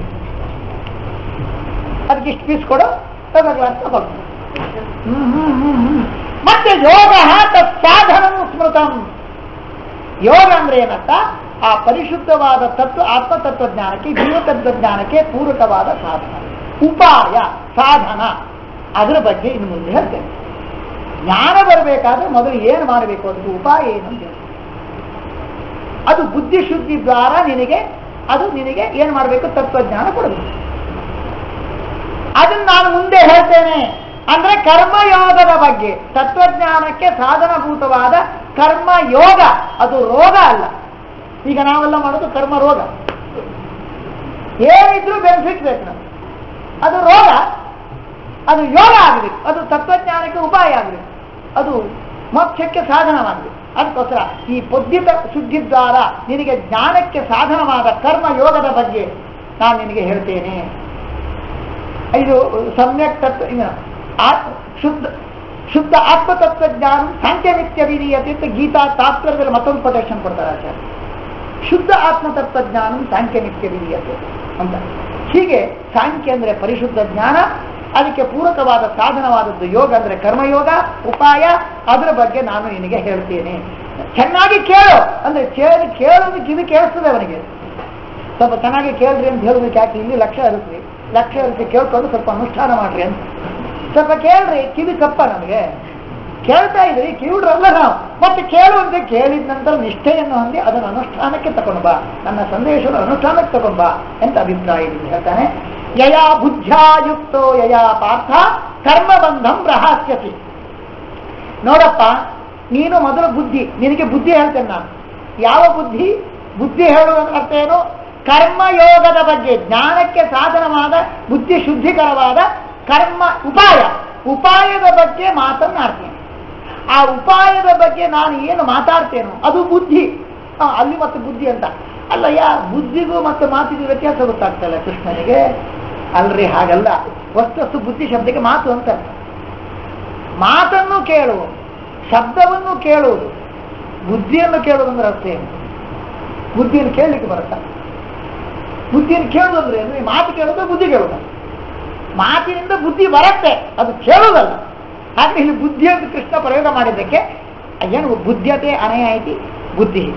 ಅದಕ್ಕೆ ಇಷ್ಟು ಫೀಸ್ ಕೊಡು ಯೋಗ ಕ್ಲಾಸ್ ತಗೊಳ್ತೇನೆ ಹ್ಮ್, ಹ್ಮ್, ಹ್ಮ್, ಹ್ಮ್. ಮತ್ತೆ ಯೋಗ ಸಾಧನ ಸ್ಮೃತಂ ಯೋಗ ಅಂದ್ರೆ ಏನಂತ ಆ ಪರಿಶುದ್ಧವಾದ ತತ್ವ ಆತ್ಮತತ್ವಜ್ಞಾನಕ್ಕೆ ಜೀವ ತತ್ವಜ್ಞಾನಕ್ಕೆ ಪೂರಕವಾದ ಸಾಧನ ಉಪಾಯ ಸಾಧನ ಅದರ ಬಗ್ಗೆ ಇನ್ನು ಮುಂದೆ ಹೇಳ್ತೇನೆ ಜ್ಞಾನ ಬರಬೇಕಾದ್ರೆ ಮೊದಲು ಏನು ಮಾಡಬೇಕು ಅದಕ್ಕೆ ಉಪಾಯ ಏನು ಅಂತ ಹೇಳಿ. ಅದು ಬುದ್ಧಿಶುದ್ಧಿ ದ್ವಾರ ನಿನಗೆ ಅದು ನಿನಗೆ ಏನು ಮಾಡಬೇಕು ತತ್ವಜ್ಞಾನ ಕೊಡಬೇಕು ಅದನ್ನ ನಾನು ಮುಂದೆ ಹೇಳ್ತೇನೆ ಅಂದ್ರೆ ಕರ್ಮಯೋಗದ ಬಗ್ಗೆ ತತ್ವಜ್ಞಾನಕ್ಕೆ ಸಾಧನಭೂತವಾದ ಕರ್ಮಯೋಗ ಅದು ರೋಗ ಅಲ್ಲ ಈಗ ನಾವೆಲ್ಲ ಮಾಡೋದು ಕರ್ಮ ರೋಗ ಏನಿದ್ರೂ ಬೆನಿಫಿಟ್ ಬೇಕು ನಮ್ಗೆ ಅದು ರೋಗ ಅದು ಯೋಗ ಆಗಬೇಕು ಅದು ತತ್ವಜ್ಞಾನಕ್ಕೆ ಉಪಾಯ ಆಗಬೇಕು ಅದು ಮೋಕ್ಷಕ್ಕೆ ಸಾಧನವಾಗಬೇಕು ಅದಕ್ಕೋಸ್ಕರ ಈ ಪುದ್ಧಿತ ಶುದ್ಧಿದ್ವಾರ ನಿನಗೆ ಜ್ಞಾನಕ್ಕೆ ಸಾಧನವಾದ ಕರ್ಮ ಯೋಗದ ಬಗ್ಗೆ ನಾನು ನಿನಗೆ ಹೇಳ್ತೇನೆ ಇದು ಸಮ್ಯಕ್ ತತ್ವ ಇನ್ನು ಆ- ಶುದ್ಧ ಶುದ್ಧ ಆತ್ಮತತ್ವಜ್ಞಾನ ಸಾಂಖ್ಯನಿತ್ಯ ವಿಧೀಯತೆ ಅಂತ ಗೀತಾ ತಾತ್ಪರ್ಯದಲ್ಲಿ ಮತ್ತೊಂದು ಪ್ರೊಟೆಕ್ಷನ್ ಕೊಡ್ತಾರೆ ಆಚಾರ್ಯ ಶುದ್ಧ ಆತ್ಮತತ್ವಜ್ಞಾನ ಸಾಂಖ್ಯನಿತ್ಯ ವಿಧೀಯತೆ ಅಂತ ಹೀಗೆ ಸಾಂಖ್ಯ ಅಂದ್ರೆ ಪರಿಶುದ್ಧ ಜ್ಞಾನ ಅದಕ್ಕೆ ಪೂರಕವಾದ ಸಾಧನವಾದದ್ದು ಯೋಗ ಅಂದ್ರೆ ಕರ್ಮಯೋಗ ಉಪಾಯ ಅದರ ಬಗ್ಗೆ ನಾನು ನಿನಗೆ ಹೇಳ್ತೇನೆ ಚೆನ್ನಾಗಿ ಕೇಳು ಅಂದ್ರೆ ಕೇಳಿ ಕೇಳೋದಕ್ಕೆ ಇದು ಕೇಳಿಸ್ತದೆ ಅವನಿಗೆ ಸ್ವಲ್ಪ ಚೆನ್ನಾಗಿ ಕೇಳ್ರಿ ಅಂತ ಹೇಳೋದಕ್ಕೆ ಯಾಕೆ ಇಲ್ಲಿ ಲಕ್ಷ್ಯ ಇರುತ್ತೆ ಲಕ್ಷ್ಯ ಇರುತ್ತೆ ಕೇಳ್ಕೊಂಡು ಸ್ವಲ್ಪ ಅನುಷ್ಠಾನ ಮಾಡ್ರಿ ಅಂತ ಸ್ವಲ್ಪ ಕೇಳ್ರಿ ಕಿವಿ ಕಪ್ಪ ನಮಗೆ ಕೇಳ್ತಾ ಇದ್ರಿ ಕಿವಿಡ್ರಲ್ಲ ನಾವು ಮತ್ತೆ ಕೇಳುವಂತೆ ಕೇಳಿದ ನಂತರ ನಿಷ್ಠೆಯನ್ನು ಹೊಂದಿ ಅದನ್ನು ಅನುಷ್ಠಾನಕ್ಕೆ ತಗೊಂಡು ಬಾ ನನ್ನ ಸಂದೇಶದ ಅನುಷ್ಠಾನಕ್ಕೆ ತಗೊಂಡು ಬಾ ಅಂತ ಅಭಿಪ್ರಾಯ ಇದೆ ಹೇಳ್ತಾನೆ ಯಯಾ ಬುದ್ಧ್ಯಾಯುಕ್ತೋ ಯಯಾ ಪಾರ್ಥ ಕರ್ಮಬಂಧಂ ರಹಾಸ್ಯತಿ ನೋಡಪ್ಪ ನೀನು ಮೊದಲು ಬುದ್ಧಿ ನಿನಗೆ ಬುದ್ಧಿ ಹೇಳ್ತೇನೆ ನಾನು ಯಾವ ಬುದ್ಧಿ ಬುದ್ಧಿ ಹೇಳುವುದರ ಅರ್ಥ ಏನು ಕರ್ಮಯೋಗದ ಬಗ್ಗೆ ಜ್ಞಾನಕ್ಕೆ ಸಾಧನವಾದ ಬುದ್ಧಿ ಶುದ್ಧಿಕರವಾದ ಕರ್ಮ ಉಪಾಯ ಉಪಾಯದ ಬಗ್ಗೆ ಮಾತನ್ನಾಡ್ತೇನೆ ಆ ಉಪಾಯದ ಬಗ್ಗೆ ನಾನು ಏನು ಮಾತಾಡ್ತೇನೋ ಅದು ಬುದ್ಧಿ ಆ, ಅಲ್ಲಿ ಮತ್ತೆ ಬುದ್ಧಿ ಅಂತ ಅಲ್ಲ ಯಾ ಬುದ್ಧಿಗೂ ಮತ್ತು ಮಾತಿಗೂ ವ್ಯತ್ಯಾಸ ಗೊತ್ತಾಗ್ತಲ್ಲ ಕೃಷ್ಣನಿಗೆ ಅಲ್ರಿ ಹಾಗಲ್ಲ ವಸ್ತುಸ್ತು ಬುದ್ಧಿ ಶಬ್ದಕ್ಕೆ ಮಾತು ಅಂತ ಮಾತನ್ನು ಕೇಳುವ ಶಬ್ದವನ್ನು ಕೇಳುವುದು ಬುದ್ಧಿಯನ್ನು ಕೇಳುವುದಂದ್ರೆ ಅರ್ಥ ಏನು ಬುದ್ಧಿಯನ್ನು ಕೇಳಲಿಕ್ಕೆ ಬರುತ್ತಾ ಬುದ್ಧಿಯನ್ನು ಕೇಳುವುದಂದ್ರೆ ಏನು? ಈ ಮಾತು ಕೇಳೋದು ಬುದ್ಧಿ ಕೇಳೋದು ಮಾತಿನಿಂದ ಬುದ್ಧಿ ಬರುತ್ತೆ ಅದು ಕೇಳುವುದಲ್ಲ ಹಾಗೆ ಇಲ್ಲಿ ಬುದ್ಧಿ ಅಂತ ಕೃಷ್ಣ ಪ್ರಯೋಗ ಮಾಡಿದ್ದಕ್ಕೆ ಏನು ಬುದ್ಧತೆ ಅನಯಾಯಿತಿ ಬುದ್ಧಿ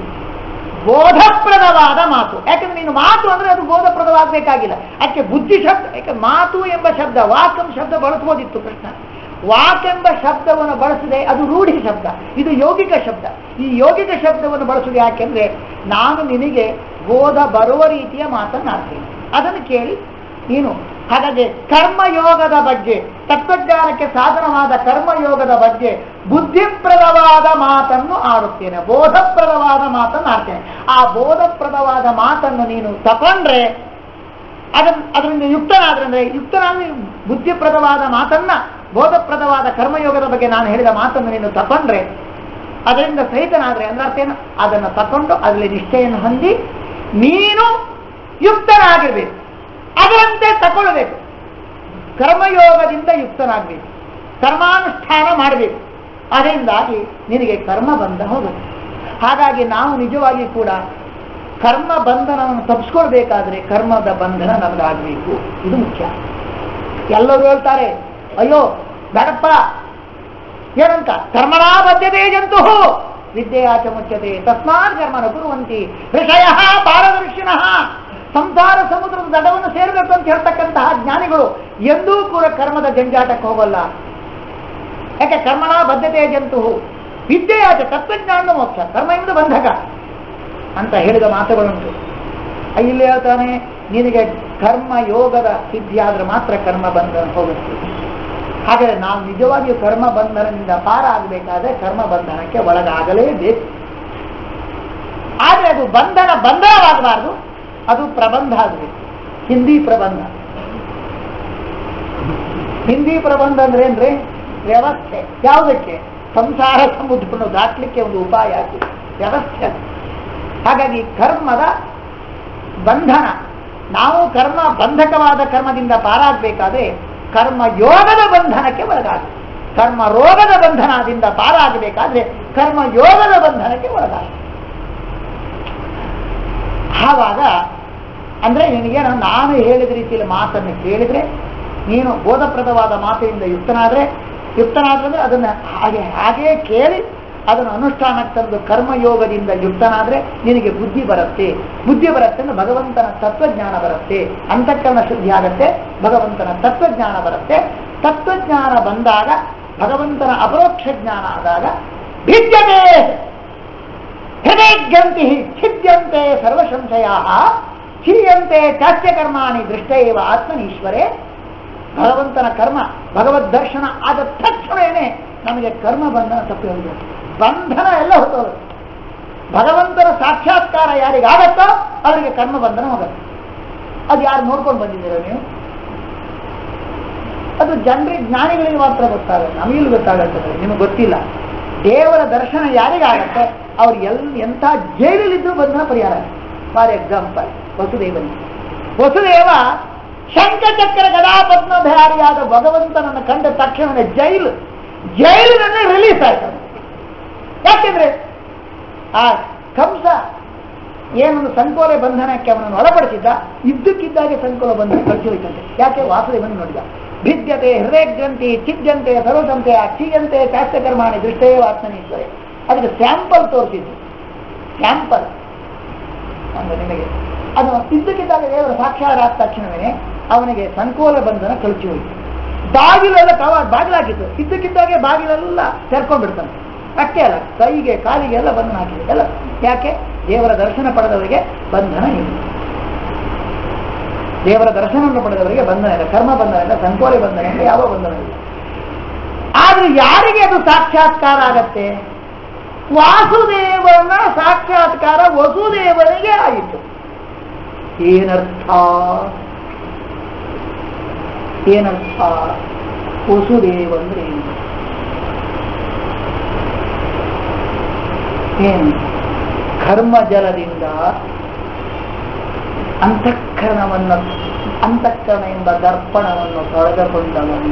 ಬೋಧಪ್ರದವಾದ ಮಾತು ಯಾಕಂದ್ರೆ ನೀನು ಮಾತು ಅಂದ್ರೆ ಅದು ಬೋಧಪ್ರದವಾಗಬೇಕಾಗಿಲ್ಲ ಅದಕ್ಕೆ ಬುದ್ಧಿ ಶಬ್ದ ಯಾಕೆ ಮಾತು ಎಂಬ ಶಬ್ದ ವಾಕ್ ಎಂಬ ಶಬ್ದ ಬಳಸ್ಬೋದಿತ್ತು ಕೃಷ್ಣ ವಾಕ್ ಎಂಬ ಶಬ್ದವನ್ನು ಬಳಸದೆ ಅದು ರೂಢಿ ಶಬ್ದ ಇದು ಯೋಗಿಕ ಶಬ್ದ ಈ ಯೋಗಿಕ ಶಬ್ದವನ್ನು ಬಳಸುವುದು ಯಾಕೆಂದ್ರೆ ನಾನು ನಿನಗೆ ಬೋಧ ಬರುವ ರೀತಿಯ ಮಾತನ್ನಾಡ್ತೀನಿ ಅದನ್ನು ಕೇಳಿ ನೀನು ಹಾಗಾಗಿ ಕರ್ಮಯೋಗದ ಬಗ್ಗೆ ತತ್ವಜ್ಞಾನಕ್ಕೆ ಸಾಧನವಾದ ಕರ್ಮಯೋಗದ ಬಗ್ಗೆ ಬುದ್ಧಿಪ್ರದವಾದ ಮಾತನ್ನು ಆಡುತ್ತೇನೆ ಬೋಧಪ್ರದವಾದ ಮಾತನ್ನು ಆಡ್ತೇನೆ ಆ ಬೋಧಪ್ರದವಾದ ಮಾತನ್ನು ನೀನು ತಕೊಂಡ್ರೆ ಅದನ್ನ ಅದರಿಂದ ಯುಕ್ತನಾದ್ರಂದ್ರೆ ಯುಕ್ತನಾಗಿ ಬುದ್ಧಿಪ್ರದವಾದ ಮಾತನ್ನ ಬೋಧಪ್ರದವಾದ ಕರ್ಮಯೋಗದ ಬಗ್ಗೆ ನಾನು ಹೇಳಿದ ಮಾತನ್ನು ನೀನು ತಕೊಂಡ್ರೆ ಅದರಿಂದ ಸಹಿತನಾದ್ರೆ ಅಂದ್ರೆ ಅರ್ಥ ಏನು ಅದನ್ನು ತಕೊಂಡು ಅದರಲ್ಲಿ ನಿಷ್ಠೆಯನ್ನು ಹೊಂದಿ ನೀನು ಯುಕ್ತನಾಗಿರ್ಬೇಕು ಅದರಂತೆ ತಗೊಳ್ಬೇಕು ಕರ್ಮಯೋಗದಿಂದ ಯುಕ್ತನಾಗಬೇಕು ಕರ್ಮಾನುಷ್ಠಾನ ಮಾಡಬೇಕು ಅದರಿಂದಾಗಿ ನಿನಗೆ ಕರ್ಮ ಬಂಧ ಹೋಗುತ್ತೆ ಹಾಗಾಗಿ ನಾವು ನಿಜವಾಗಿ ಕೂಡ ಕರ್ಮ ಬಂಧನವನ್ನು ತಪ್ಪಿಸ್ಕೊಳ್ಬೇಕಾದ್ರೆ ಕರ್ಮದ ಬಂಧನ ನಮಗಾಗಬೇಕು ಇದು ಮುಖ್ಯ ಎಲ್ಲರೂ ಹೇಳ್ತಾರೆ ಅಯ್ಯೋ ಬೇಡಪ್ಪ ಏನಂತ ಕರ್ಮಣಾ ಬದ್ಧತೆ ಜಂತು ವಿದ್ಯೆಯಾಚ ಮುಚ್ಚತೆ ತಸ್ಮಾತ್ ಕರ್ಮನ ಕುರುವಂತಿ ಋಷಯ ಪಾರದರ್ಶಿನಃ ಸಂಸಾರ ಸಮುದ್ರದ ದಡವನ್ನು ಸೇರಬೇಕು ಅಂತ ಹೇಳ್ತಕ್ಕಂತಹ ಜ್ಞಾನಿಗಳು ಎಂದೂ ಕೂಡ ಕರ್ಮದ ಜಂಜಾಟಕ್ಕೆ ಹೋಗಲ್ಲ ಯಾಕೆ ಕರ್ಮಣ ಬದ್ಧತೆಯ ಜಂತು ವಿದ್ಯೆಯಾಚ ತತ್ವಜ್ಞಾನದ ಮೋಕ್ಷ ಕರ್ಮ ಎಂಬುದು ಬಂಧಕ ಅಂತ ಹೇಳಿದ ಮಾತುಗಳುಂಟು ಇಲ್ಲಿ ಹೇಳ್ತಾನೆ ನಿನಗೆ ಕರ್ಮ ಯೋಗದ ಸಿದ್ಧಿಯಾದ್ರೆ ಮಾತ್ರ ಕರ್ಮ ಬಂಧನ ಹೋಗುತ್ತೆ ಹಾಗಾದ್ರೆ ನಾವು ನಿಜವಾಗಿಯೂ ಕರ್ಮ ಬಂಧನದಿಂದ ಪಾರ ಆಗಬೇಕಾದ್ರೆ ಕರ್ಮ ಬಂಧನಕ್ಕೆ ಒಳಗಾಗಲೇಬೇಕು ಆದ್ರೆ ಅದು ಬಂಧನ ಬಂಧನವಾಗಬಾರ್ದು ಅದು ಪ್ರಬಂಧ ಆಗಬೇಕು ಹಿಂದಿ ಪ್ರಬಂಧ ಹಿಂದಿ ಪ್ರಬಂಧ ಅಂದ್ರೆ ಏನ್ರಿ ವ್ಯವಸ್ಥೆ ಯಾವುದಕ್ಕೆ ಸಂಸಾರ ಸಮುದ್ರವನ್ನು ದಾಟ್ಲಿಕ್ಕೆ ಒಂದು ಉಪಾಯ ಆಗಿದೆ ವ್ಯವಸ್ಥೆ ಅದು. ಹಾಗಾಗಿ ಕರ್ಮದ ಬಂಧನ ನಾವು ಕರ್ಮ ಬಂಧಕವಾದ ಕರ್ಮದಿಂದ ಪಾರಾಗಬೇಕಾದ್ರೆ ಕರ್ಮ ಯೋಗದ ಬಂಧನಕ್ಕೆ ಒಳಗಾಗ ಕರ್ಮ ರೋಗದ ಬಂಧನದಿಂದ ಪಾರಾಗಬೇಕಾದ್ರೆ ಕರ್ಮ ಯೋಗದ ಬಂಧನಕ್ಕೆ ಒಳಗಾಗ ಆವಾಗ ಅಂದ್ರೆ ನಿನಗೆ ನಾನು ಹೇಳಿದ ರೀತಿಯಲ್ಲಿ ಮಾತನ್ನು ಕೇಳಿದ್ರೆ ನೀನು ಬೋಧಪ್ರದವಾದ ಮಾತಿನಿಂದ ಯುಕ್ತನಾದ್ರೆ ಯುಕ್ತನಾದ್ರೆ ಅದನ್ನ ಹಾಗೆ ಹಾಗೇ ಕೇಳಿ ಅದನ್ನು ಅನುಷ್ಠಾನಕ್ಕೆ ತಂದು ಕರ್ಮಯೋಗದಿಂದ ಯುಕ್ತನಾದ್ರೆ ನಿನಗೆ ಬುದ್ಧಿ ಬರುತ್ತೆ ಬುದ್ಧಿ ಬರುತ್ತೆ ಅಂದ್ರೆ ಭಗವಂತನ ತತ್ವಜ್ಞಾನ ಬರುತ್ತೆ ಅಂತಃಕರಣ ಶುದ್ಧಿ ಆಗತ್ತೆ ಭಗವಂತನ ತತ್ವಜ್ಞಾನ ಬರುತ್ತೆ ತತ್ವಜ್ಞಾನ ಬಂದಾಗ ಭಗವಂತನ ಅಪರೋಕ್ಷ ಜ್ಞಾನ ಆದಾಗ ಭಿದ್ಯತೆ ಹೃದಯಗ್ರಂಥಿ ಛಿದ್ಯಂತೆ ಸರ್ವಸಂಶಯ ಛಿದ್ಯಂತೆ ಚಾಚ್ಯಕರ್ಮಾಣಿ ದೃಷ್ಟ ಇವ ಆತ್ಮನೀಶ್ವರೇ ಭಗವಂತನ ಕರ್ಮ ಭಗವದ್ ದರ್ಶನ ಆದ ತಕ್ಷಣವೇ ನಮಗೆ ಕರ್ಮ ಬಂಧನ ತಪ್ಪಿ ಹೋಗಿದೆ ಬಂಧನ ಎಲ್ಲ ಹೊತ್ತೋಗುತ್ತೆ ಭಗವಂತನ ಸಾಕ್ಷಾತ್ಕಾರ ಯಾರಿಗಾಗತ್ತೋ ಅವರಿಗೆ ಕರ್ಮ ಬಂಧನ ಹೋಗುತ್ತೆ ಅದು ಯಾರು ನೋಡ್ಕೊಂಡು ಬಂದಿದ್ದೀರ ನೀವು ಅದು ಜನರಿಗೆ ಜ್ಞಾನಿಗಳಿಗೆ ಮಾತ್ರ ಗೊತ್ತಾಗುತ್ತೆ ನಮಗಿಲ್ಲಿ ಗೊತ್ತಾಗತ್ತೆ ನಿಮಗೆ ಗೊತ್ತಿಲ್ಲ ದೇವರ ದರ್ಶನ ಯಾರಿಗಾಗತ್ತೆ ಅವ್ರು ಎಲ್ ಎಂಥ ಜೈಲಲ್ಲಿದ್ದು ಬಂಧನ ಪರಿಹಾರ ಫಾರ್ ಎಕ್ಸಾಂಪಲ್ ವಸುದೇವನಿಗೆ ವಸುದೇವ ಶಂಖಚಕ್ರ ಗದಾಪದ್ಮಧಾರಿಯಾದ ಭಗವಂತನನ್ನು ಕಂಡ ತಕ್ಷಣ ಜೈಲು ಜೈಲಿನಲ್ಲಿ ರಿಲೀಸ್ ಆಯ್ತು ಯಾಕೆಂದ್ರೆ ಆ ಕಂಸ ಏನೊಂದು ಸಂಕೋಲೆ ಬಂಧನಕ್ಕೆ ಅವನನ್ನು ಒಳಪಡಿಸಿದ್ದ ಇದ್ದಕ್ಕಿದ್ದಾಗೆ ಸಂಕೋಲ ಬಂಧನ ಕಳಿಸಿ ಹೋಯ್ತಂತೆ ಯಾಕೆ ವಾಸುದೇವನ ನೋಡಿದ ಭಿದ್ಯತೆ ಹೃದಯ ಗ್ರಂಥಿ ಚಿದ್ಯಂತೆ ಸರ್ವಸಂತೆ ಅಕ್ಷೀಯಂತೆ ಶಾಸ್ತ್ರಕರ್ಮಾಣಿ ದೃಷ್ಟೇ ಆತ್ಮನೀಶ್ವರೇ ಅದಕ್ಕೆ ಸ್ಯಾಂಪಲ್ ತೋರಿಸಿದ್ದು ಸ್ಯಾಂಪಲ್ ಅಂದ್ರೆ ನಿಮಗೆ ಅದು ಇದ್ದಕ್ಕಿದ್ದಾಗ ದೇವರ ಸಾಕ್ಷಾತ್ ಆದ ತಕ್ಷಣವೇ ಅವನಿಗೆ ಸಂಕೋಲ ಬಂಧನ ಕಳಿಸಿ ಹೋಯಿತು ಬಾಗಿಲೆಲ್ಲ ಕವ ಬಾಗಿಲಾಕಿತ್ತು ಇದ್ದಕ್ಕಿದ್ದಾಗೆ ಬಾಗಿಲೆಲ್ಲ ತೆರ್ಕೊಂಡ್ಬಿಡ್ತಾನೆ ಅಷ್ಟೇ ಅಲ್ಲ ಕೈಗೆ ಕಾಲಿಗೆ ಎಲ್ಲ ಬಂಧನ ಹಾಕಿದೆ ಎಲ್ಲ ಯಾಕೆ ದೇವರ ದರ್ಶನ ಪಡೆದವರಿಗೆ ಬಂಧನ ಇಲ್ಲ ದೇವರ ದರ್ಶನವನ್ನು ಪಡೆದವರಿಗೆ ಬಂಧನ ಇಲ್ಲ ಕರ್ಮ ಬಂಧನ ಇಲ್ಲ ಸಂಕೋಲೆ ಬಂಧನ ಇಲ್ಲ ಯಾವ ಬಂಧನ ಇಲ್ಲ ಆದ್ರೆ ಯಾರಿಗೆ ಅದು ಸಾಕ್ಷಾತ್ಕಾರ ಆಗತ್ತೆ ವಾಸುದೇವನ ಸಾಕ್ಷಾತ್ಕಾರ ವಸುದೇವನಿಗೆ ಆಯಿತು ಏನರ್ಥ ಏನರ್ಥ ವಸುದೇವ ಅಂದ್ರೆ ಏನು ಏನು ಕರ್ಮ ಜಲದಿಂದ ಅಂತಃಕರಣವನ್ನು ಅಂತಃಕರಣ ಎಂಬ ದರ್ಪಣವನ್ನು ತೊಳೆದುಕೊಂಡವನು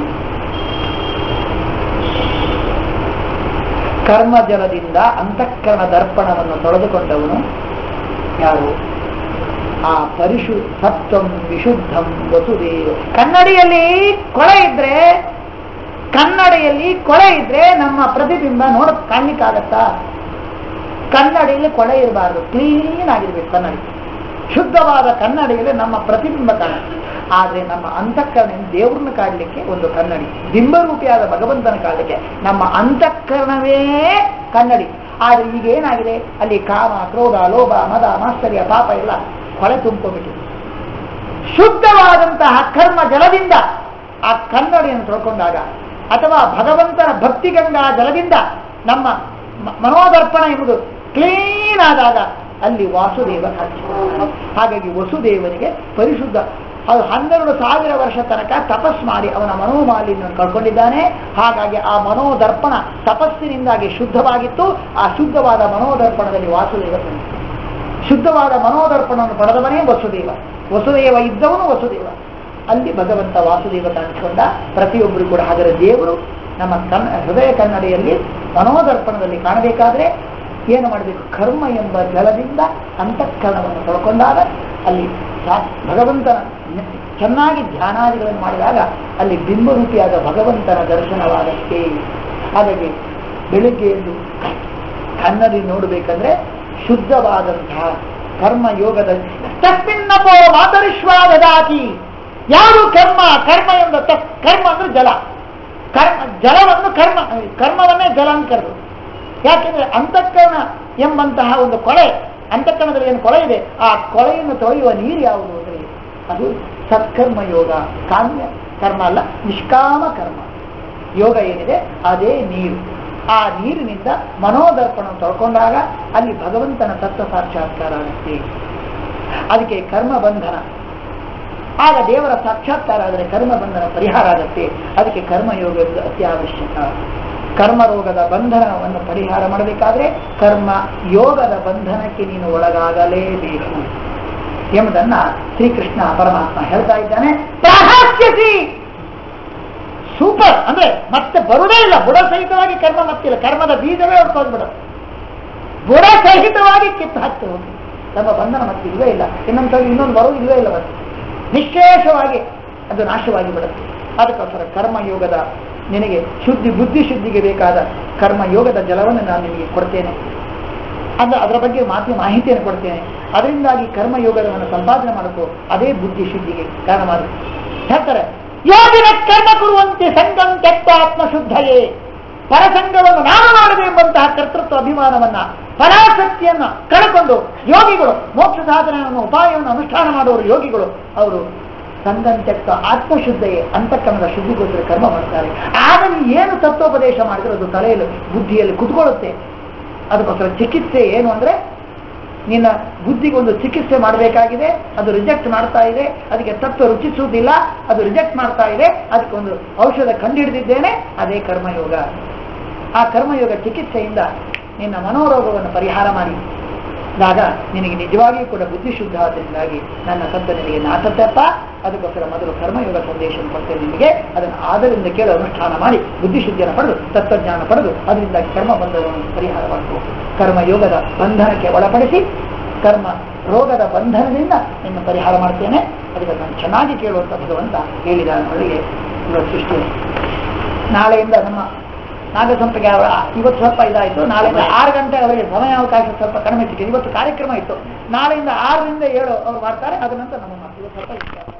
ಕರ್ಮ ಜಲದಿಂದ ಅಂತಃಕರಣ ದರ್ಪಣವನ್ನು ತೊಳೆದುಕೊಂಡವನು ಯಾರು ಆ ಪರಿಶು ಸತ್ವಂ ವಿಶುದ್ಧಂ ವಸುದೇವ ಕನ್ನಡಿಯಲ್ಲಿ ಕೊಳೆ ಇದ್ರೆ ಕನ್ನಡಿಯಲ್ಲಿ ಕೊಳೆ ಇದ್ರೆ ನಮ್ಮ ಪ್ರತಿಬಿಂಬ ನೋಡ ಕಾಣ್ಲಿಕ್ಕಾಗತ್ತಾ ಕನ್ನಡಿಯಲ್ಲಿ ಕೊಳೆ ಇರಬಾರ್ದು ಕ್ಲೀನ್ ಆಗಿರ್ಬೇಕು ಕನ್ನಡಿ ಶುದ್ಧವಾದ ಕನ್ನಡಿಯಲ್ಲಿ ನಮ್ಮ ಪ್ರತಿಬಿಂಬ ಕಾಣುತ್ತೆ ಆದ್ರೆ ನಮ್ಮ ಅಂತಃಕರಣ ದೇವ್ರನ್ನ ಕಾಡ್ಲಿಕ್ಕೆ ಒಂದು ಕನ್ನಡಿ ಬಿಂಬರೂಪಿಯಾದ ಭಗವಂತನ ಕಾಡ್ಲಿಕ್ಕೆ ನಮ್ಮ ಅಂತಃಕರಣವೇ ಕನ್ನಡಿ ಆದ್ರೆ ಈಗ ಏನಾಗಿದೆ ಅಲ್ಲಿ ಕಾಮ ಕ್ರೋಧ ಲೋಭ ಮದ ಮಾಶ್ಚರ್ಯ ಪಾಪ ಎಲ್ಲ ಕೊಳೆ ತುಂಬಿಕೊಂಡಿದೆ ಶುದ್ಧವಾದಂತಹ ಕರ್ಮ ಜಲದಿಂದ ಆ ಕನ್ನಡಿಯನ್ನು ತೊಳ್ಕೊಂಡಾಗ ಅಥವಾ ಭಗವಂತನ ಭಕ್ತಿಗಂಗಾ ಜಲದಿಂದ ನಮ್ಮ ಮ- ಮನೋದರ್ಪಣ ಎಂಬುದು ಕ್ಲೀನ್ ಆದಾಗ ಅಲ್ಲಿ ವಾಸುದೇವ ಕಾಣಿಸಿಕೊಳ್ಳುತ್ತಾನೆ. ಹಾಗಾಗಿ ವಸುದೇವನಿಗೆ ಪರಿಶುದ್ಧ ಅದು ಹನ್ನೆರಡು ಸಾವಿರ ವರ್ಷ ತನಕ ತಪಸ್ ಮಾಡಿ ಅವನ ಮನೋಮಾಲಿನ್ಯ ಕಳ್ಕೊಂಡಿದ್ದಾನೆ ಹಾಗಾಗಿ ಆ ಮನೋದರ್ಪಣ ತಪಸ್ಸಿನಿಂದಾಗಿ ಶುದ್ಧವಾಗಿತ್ತು ಆ ಶುದ್ಧವಾದ ಮನೋದರ್ಪಣದಲ್ಲಿ ವಾಸುದೇವ ಕಾಣಿಸಿದ. ಶುದ್ಧವಾದ ಮನೋದರ್ಪಣವನ್ನು ಪಡೆದವನೇ ವಸುದೇವ ವಸುದೇವ ಇದ್ದವನು ವಸುದೇವ ಅಲ್ಲಿ ಭಗವಂತ ವಾಸುದೇವ ಕಾಣಿಸಿಕೊಂಡ ಪ್ರತಿಯೊಬ್ಬರು ಕೂಡ ಹಾಗರ ದೇವರು ನಮ್ಮ ಕನ್ ಹೃದಯ ಕನ್ನಡಿಯಲ್ಲಿ ಮನೋದರ್ಪಣದಲ್ಲಿ ಕಾಣಬೇಕಾದ್ರೆ ಏನು ಮಾಡಬೇಕು ಕರ್ಮ ಎಂಬ ಜಲದಿಂದ ಅಂತಃಕರಣವನ್ನು ತೊಳ್ಕೊಂಡಾಗ ಅಲ್ಲಿ ಸಾ- ಭಗವಂತನ ನ- ಚೆನ್ನಾಗಿ ಧ್ಯಾನಾದಿಗಳನ್ನು ಮಾಡಿದಾಗ ಅಲ್ಲಿ ಬಿಂಬರೂಪಿಯಾದ ಭಗವಂತನ ದರ್ಶನವಾಗತ್ತೆ ಹಾಗಾಗಿ ಬೆಳಿಗ್ಗೆ ಎದ್ದು ಕನ್ನಡಿ ನೋಡಬೇಕಂದ್ರೆ ಶುದ್ಧವಾದಂತಹ ಕರ್ಮ ಯೋಗದ ತಸ್ಮಿನ್ನಪೋ ಮಾತರಿಶ್ವಾದಾತಿ ಯಾರು ಕರ್ಮ ಕರ್ಮ ಎಂಬ ತಸ್ ಕರ್ಮ ಅಂದ್ರೆ ಜಲ ಕರ್ಮ ಜಲವನ್ನು ಕರ್ಮ ಕರ್ಮವನ್ನೇ ಜಲ ಅಂತ ಕರೆದು ಯಾಕೆಂದ್ರೆ ಅಂತಃಕರಣ ಎಂಬಂತಹ ಒಂದು ಕೊಳೆ ಅಂತಃಕರಣದಲ್ಲಿ ಏನು ಕೊಳೆ ಇದೆ ಆ ಕೊಳೆಯನ್ನು ತೊಳೆಯುವ ನೀರು ಯಾವುದು ಅಂದ್ರೆ ಅದು ಸತ್ಕರ್ಮ ಯೋಗ ಕಾಮ್ಯ ಕರ್ಮ ಅಲ್ಲ ನಿಷ್ಕಾಮ ಕರ್ಮ ಯೋಗ ಏನಿದೆ ಅದೇ ನೀರು ಆ ನೀರಿನಿಂದ ಮನೋದರ್ಪಣ ತೊಳ್ಕೊಂಡಾಗ ಅಲ್ಲಿ ಭಗವಂತನ ತತ್ವ ಸಾಕ್ಷಾತ್ಕಾರ ಆಗುತ್ತೆ ಅದಕ್ಕೆ ಕರ್ಮ ಬಂಧನ ಆಗ ದೇವರ ಸಾಕ್ಷಾತ್ಕಾರ ಆದರೆ ಕರ್ಮ ಬಂಧನ ಪರಿಹಾರ ಆಗುತ್ತೆ ಅದಕ್ಕೆ ಕರ್ಮಯೋಗ ಎಂಬುದು ಅತ್ಯವಶ್ಯಕ ಕರ್ಮ ರೋಗದ ಬಂಧನವನ್ನು ಪರಿಹಾರ ಮಾಡಬೇಕಾದ್ರೆ ಕರ್ಮ ಯೋಗದ ಬಂಧನಕ್ಕೆ ನೀನು ಒಳಗಾಗಲೇಬೇಕು ಎಂಬುದನ್ನ ಶ್ರೀಕೃಷ್ಣ ಪರಮಾತ್ಮ ಹೇಳ್ತಾ ಇದ್ದಾನೆ ಪ್ರಹಾಸ್ಯಸಿ ಸೂಪರ್ ಅಂದ್ರೆ ಮತ್ತೆ ಬರುವುದೇ ಇಲ್ಲ ಬುಡ ಸಹಿತವಾಗಿ ಕರ್ಮ ಮತ್ತಿಲ್ಲ ಕರ್ಮದ ಬೀಜವೇ ಹೊರಟೋಗ್ಬಿಡುತ್ತೆ ಬುಡ ಸಹಿತವಾಗಿ ಕಿತ್ತು ಹಾಕ್ತು ನಮ್ಮ ಬಂಧನ ಮತ್ತೆ ಇಲ್ವೇ ಇಲ್ಲ ಇನ್ನೊಂದು ಇನ್ನೊಂದು ಬರೋದು ಇಲ್ವೇ ಇಲ್ಲ ಮತ್ತೆ ನಿಶ್ಶೇಷವಾಗಿ ಅದು ನಾಶವಾಗಿ ಬಿಡುತ್ತೆ ಅದಕ್ಕೋಸ್ಕರ ಕರ್ಮಯೋಗದ ನಿನಗೆ ಶುದ್ಧಿ ಬುದ್ಧಿ ಶುದ್ಧಿಗೆ ಬೇಕಾದ ಕರ್ಮಯೋಗದ ಜಲವನ್ನು ನಾನು ನಿನಗೆ ಕೊಡ್ತೇನೆ ಅದು ಅದರ ಬಗ್ಗೆ ಮಾತಿ ಮಾಹಿತಿಯನ್ನು ಕೊಡ್ತೇನೆ ಅದರಿಂದಾಗಿ ಕರ್ಮಯೋಗವನ್ನು ಸಂಪಾದನೆ ಮಾಡಬೇಕು ಅದೇ ಬುದ್ಧಿ ಶುದ್ಧಿಗೆ ಕಾರಣವಾದ ಹೇಳ್ತಾರೆ ಯೋಗಿನ ಕರ್ಮ ಕೊರುವಂತೆ ಸಂಗಂ ತೆತ್ತ ಆತ್ಮಶುದ್ಧಯೇ ಪರಸಂಗವನ್ನು ನಾನು ಮಾಡದೆ ಎಂಬಂತಹ ಕರ್ತೃತ್ವ ಅಭಿಮಾನವನ್ನ ಪರಾಸಕ್ತಿಯನ್ನ ಕಳ್ಕೊಂಡು ಯೋಗಿಗಳು ಮೋಕ್ಷ ಸಾಧನೆಯನ್ನು ಉಪಾಯವನ್ನು ಅನುಷ್ಠಾನ ಮಾಡುವವರು ಯೋಗಿಗಳು ಅವರು ಸಂಗಂತ್ಯಕ್ತ ಆತ್ಮಶುದ್ಧಯೇ ಅಂತಃಕರಣದ ಶುದ್ಧಿಗೋಸ್ಕರ ಕರ್ಮ ಮಾಡ್ತಾರೆ ಆಗ ನೀವು ಏನು ತತ್ವೋಪದೇಶ ಮಾಡಿದ್ರೆ ಅದು ತಲೆಯಲ್ಲಿ ಬುದ್ಧಿಯಲ್ಲಿ ಕುತ್ಕೊಳ್ಳುತ್ತೆ ಅದಕ್ಕೋಸ್ಕರ ಚಿಕಿತ್ಸೆ ಏನು ಅಂದ್ರೆ ನಿನ್ನ ಬುದ್ಧಿಗೆ ಒಂದು ಚಿಕಿತ್ಸೆ ಮಾಡಬೇಕಾಗಿದೆ ಅದು ರಿಜೆಕ್ಟ್ ಮಾಡ್ತಾ ಇದೆ ಅದಕ್ಕೆ ತತ್ವ ರುಚಿಸುವುದಿಲ್ಲ ಅದು ರಿಜೆಕ್ಟ್ ಮಾಡ್ತಾ ಇದೆ ಅದಕ್ಕೆ ಒಂದು ಔಷಧ ಕಂಡುಹಿಡಿದಿದ್ದೇನೆ ಅದೇ ಕರ್ಮಯೋಗ ಆ ಕರ್ಮಯೋಗ ಚಿಕಿತ್ಸೆಯಿಂದ ನಿನ್ನ ಮನೋರೋಗವನ್ನು ಪರಿಹಾರ ಮಾಡಿ ದಾಗ ನಿನಗೆ ನಿಜವಾಗಿಯೂ ಕೂಡ ಬುದ್ಧಿ ಶುದ್ಧ ಆದ್ದರಿಂದಾಗಿ ನನ್ನ ಸದ್ದ ನಿನಗೆ ನಾಟತ್ತಪ್ಪ ಅದಕ್ಕೋಸ್ಕರ ಮೊದಲು ಕರ್ಮಯೋಗ ಸಂದೇಶವನ್ನು ಕೊಡ್ತೇನೆ ನಿನಗೆ ಅದನ್ನು ಆದರಿಂದ ಕೇಳಿ ಅನುಷ್ಠಾನ ಮಾಡಿ ಬುದ್ಧಿಶುದ್ಧಿಯನ್ನು ಪಡೆದು ತತ್ವಜ್ಞಾನ ಪಡೆದು ಅದರಿಂದಾಗಿ ಕರ್ಮ ಬಂಧನವನ್ನು ಪರಿಹಾರ ಮಾಡಬೇಕು ಕರ್ಮಯೋಗದ ಬಂಧನಕ್ಕೆ ಒಳಪಡಿಸಿ ಕರ್ಮ ರೋಗದ ಬಂಧನದಿಂದ ನಿನ್ನ ಪರಿಹಾರ ಮಾಡ್ತೇನೆ ಅದಕ್ಕೆ ನಾನು ಚೆನ್ನಾಗಿ ಕೇಳುವಂತ ಭಗವಂತ ಹೇಳಿದ ಅವರಿಗೆ ಇವತ್ತು ಸೃಷ್ಟಿ ನಾಳೆಯಿಂದ ನಮ್ಮ ನಾಗಸಂಪಿಗೆ ಅವರ ಇವತ್ತು ಸ್ವಲ್ಪ ಇದಾಯಿತು ನಾಳೆಯಿಂದ ಆರು ಗಂಟೆ ಅವರಿಗೆ ಸಮಯಾವಕಾಶ ಸ್ವಲ್ಪ ಕಡಿಮೆ ಸಿಕ್ಕಿದೆ ಇವತ್ತು ಕಾರ್ಯಕ್ರಮ ಇತ್ತು ನಾಳೆಯಿಂದ ಆರರಿಂದ ಏಳು ಅವ್ರು ಮಾಡ್ತಾರೆ ಅದ ನಂತರ ನಮ್ಮ ಇವತ್ತು ಸ್ವಲ್ಪ ಇಷ್ಟ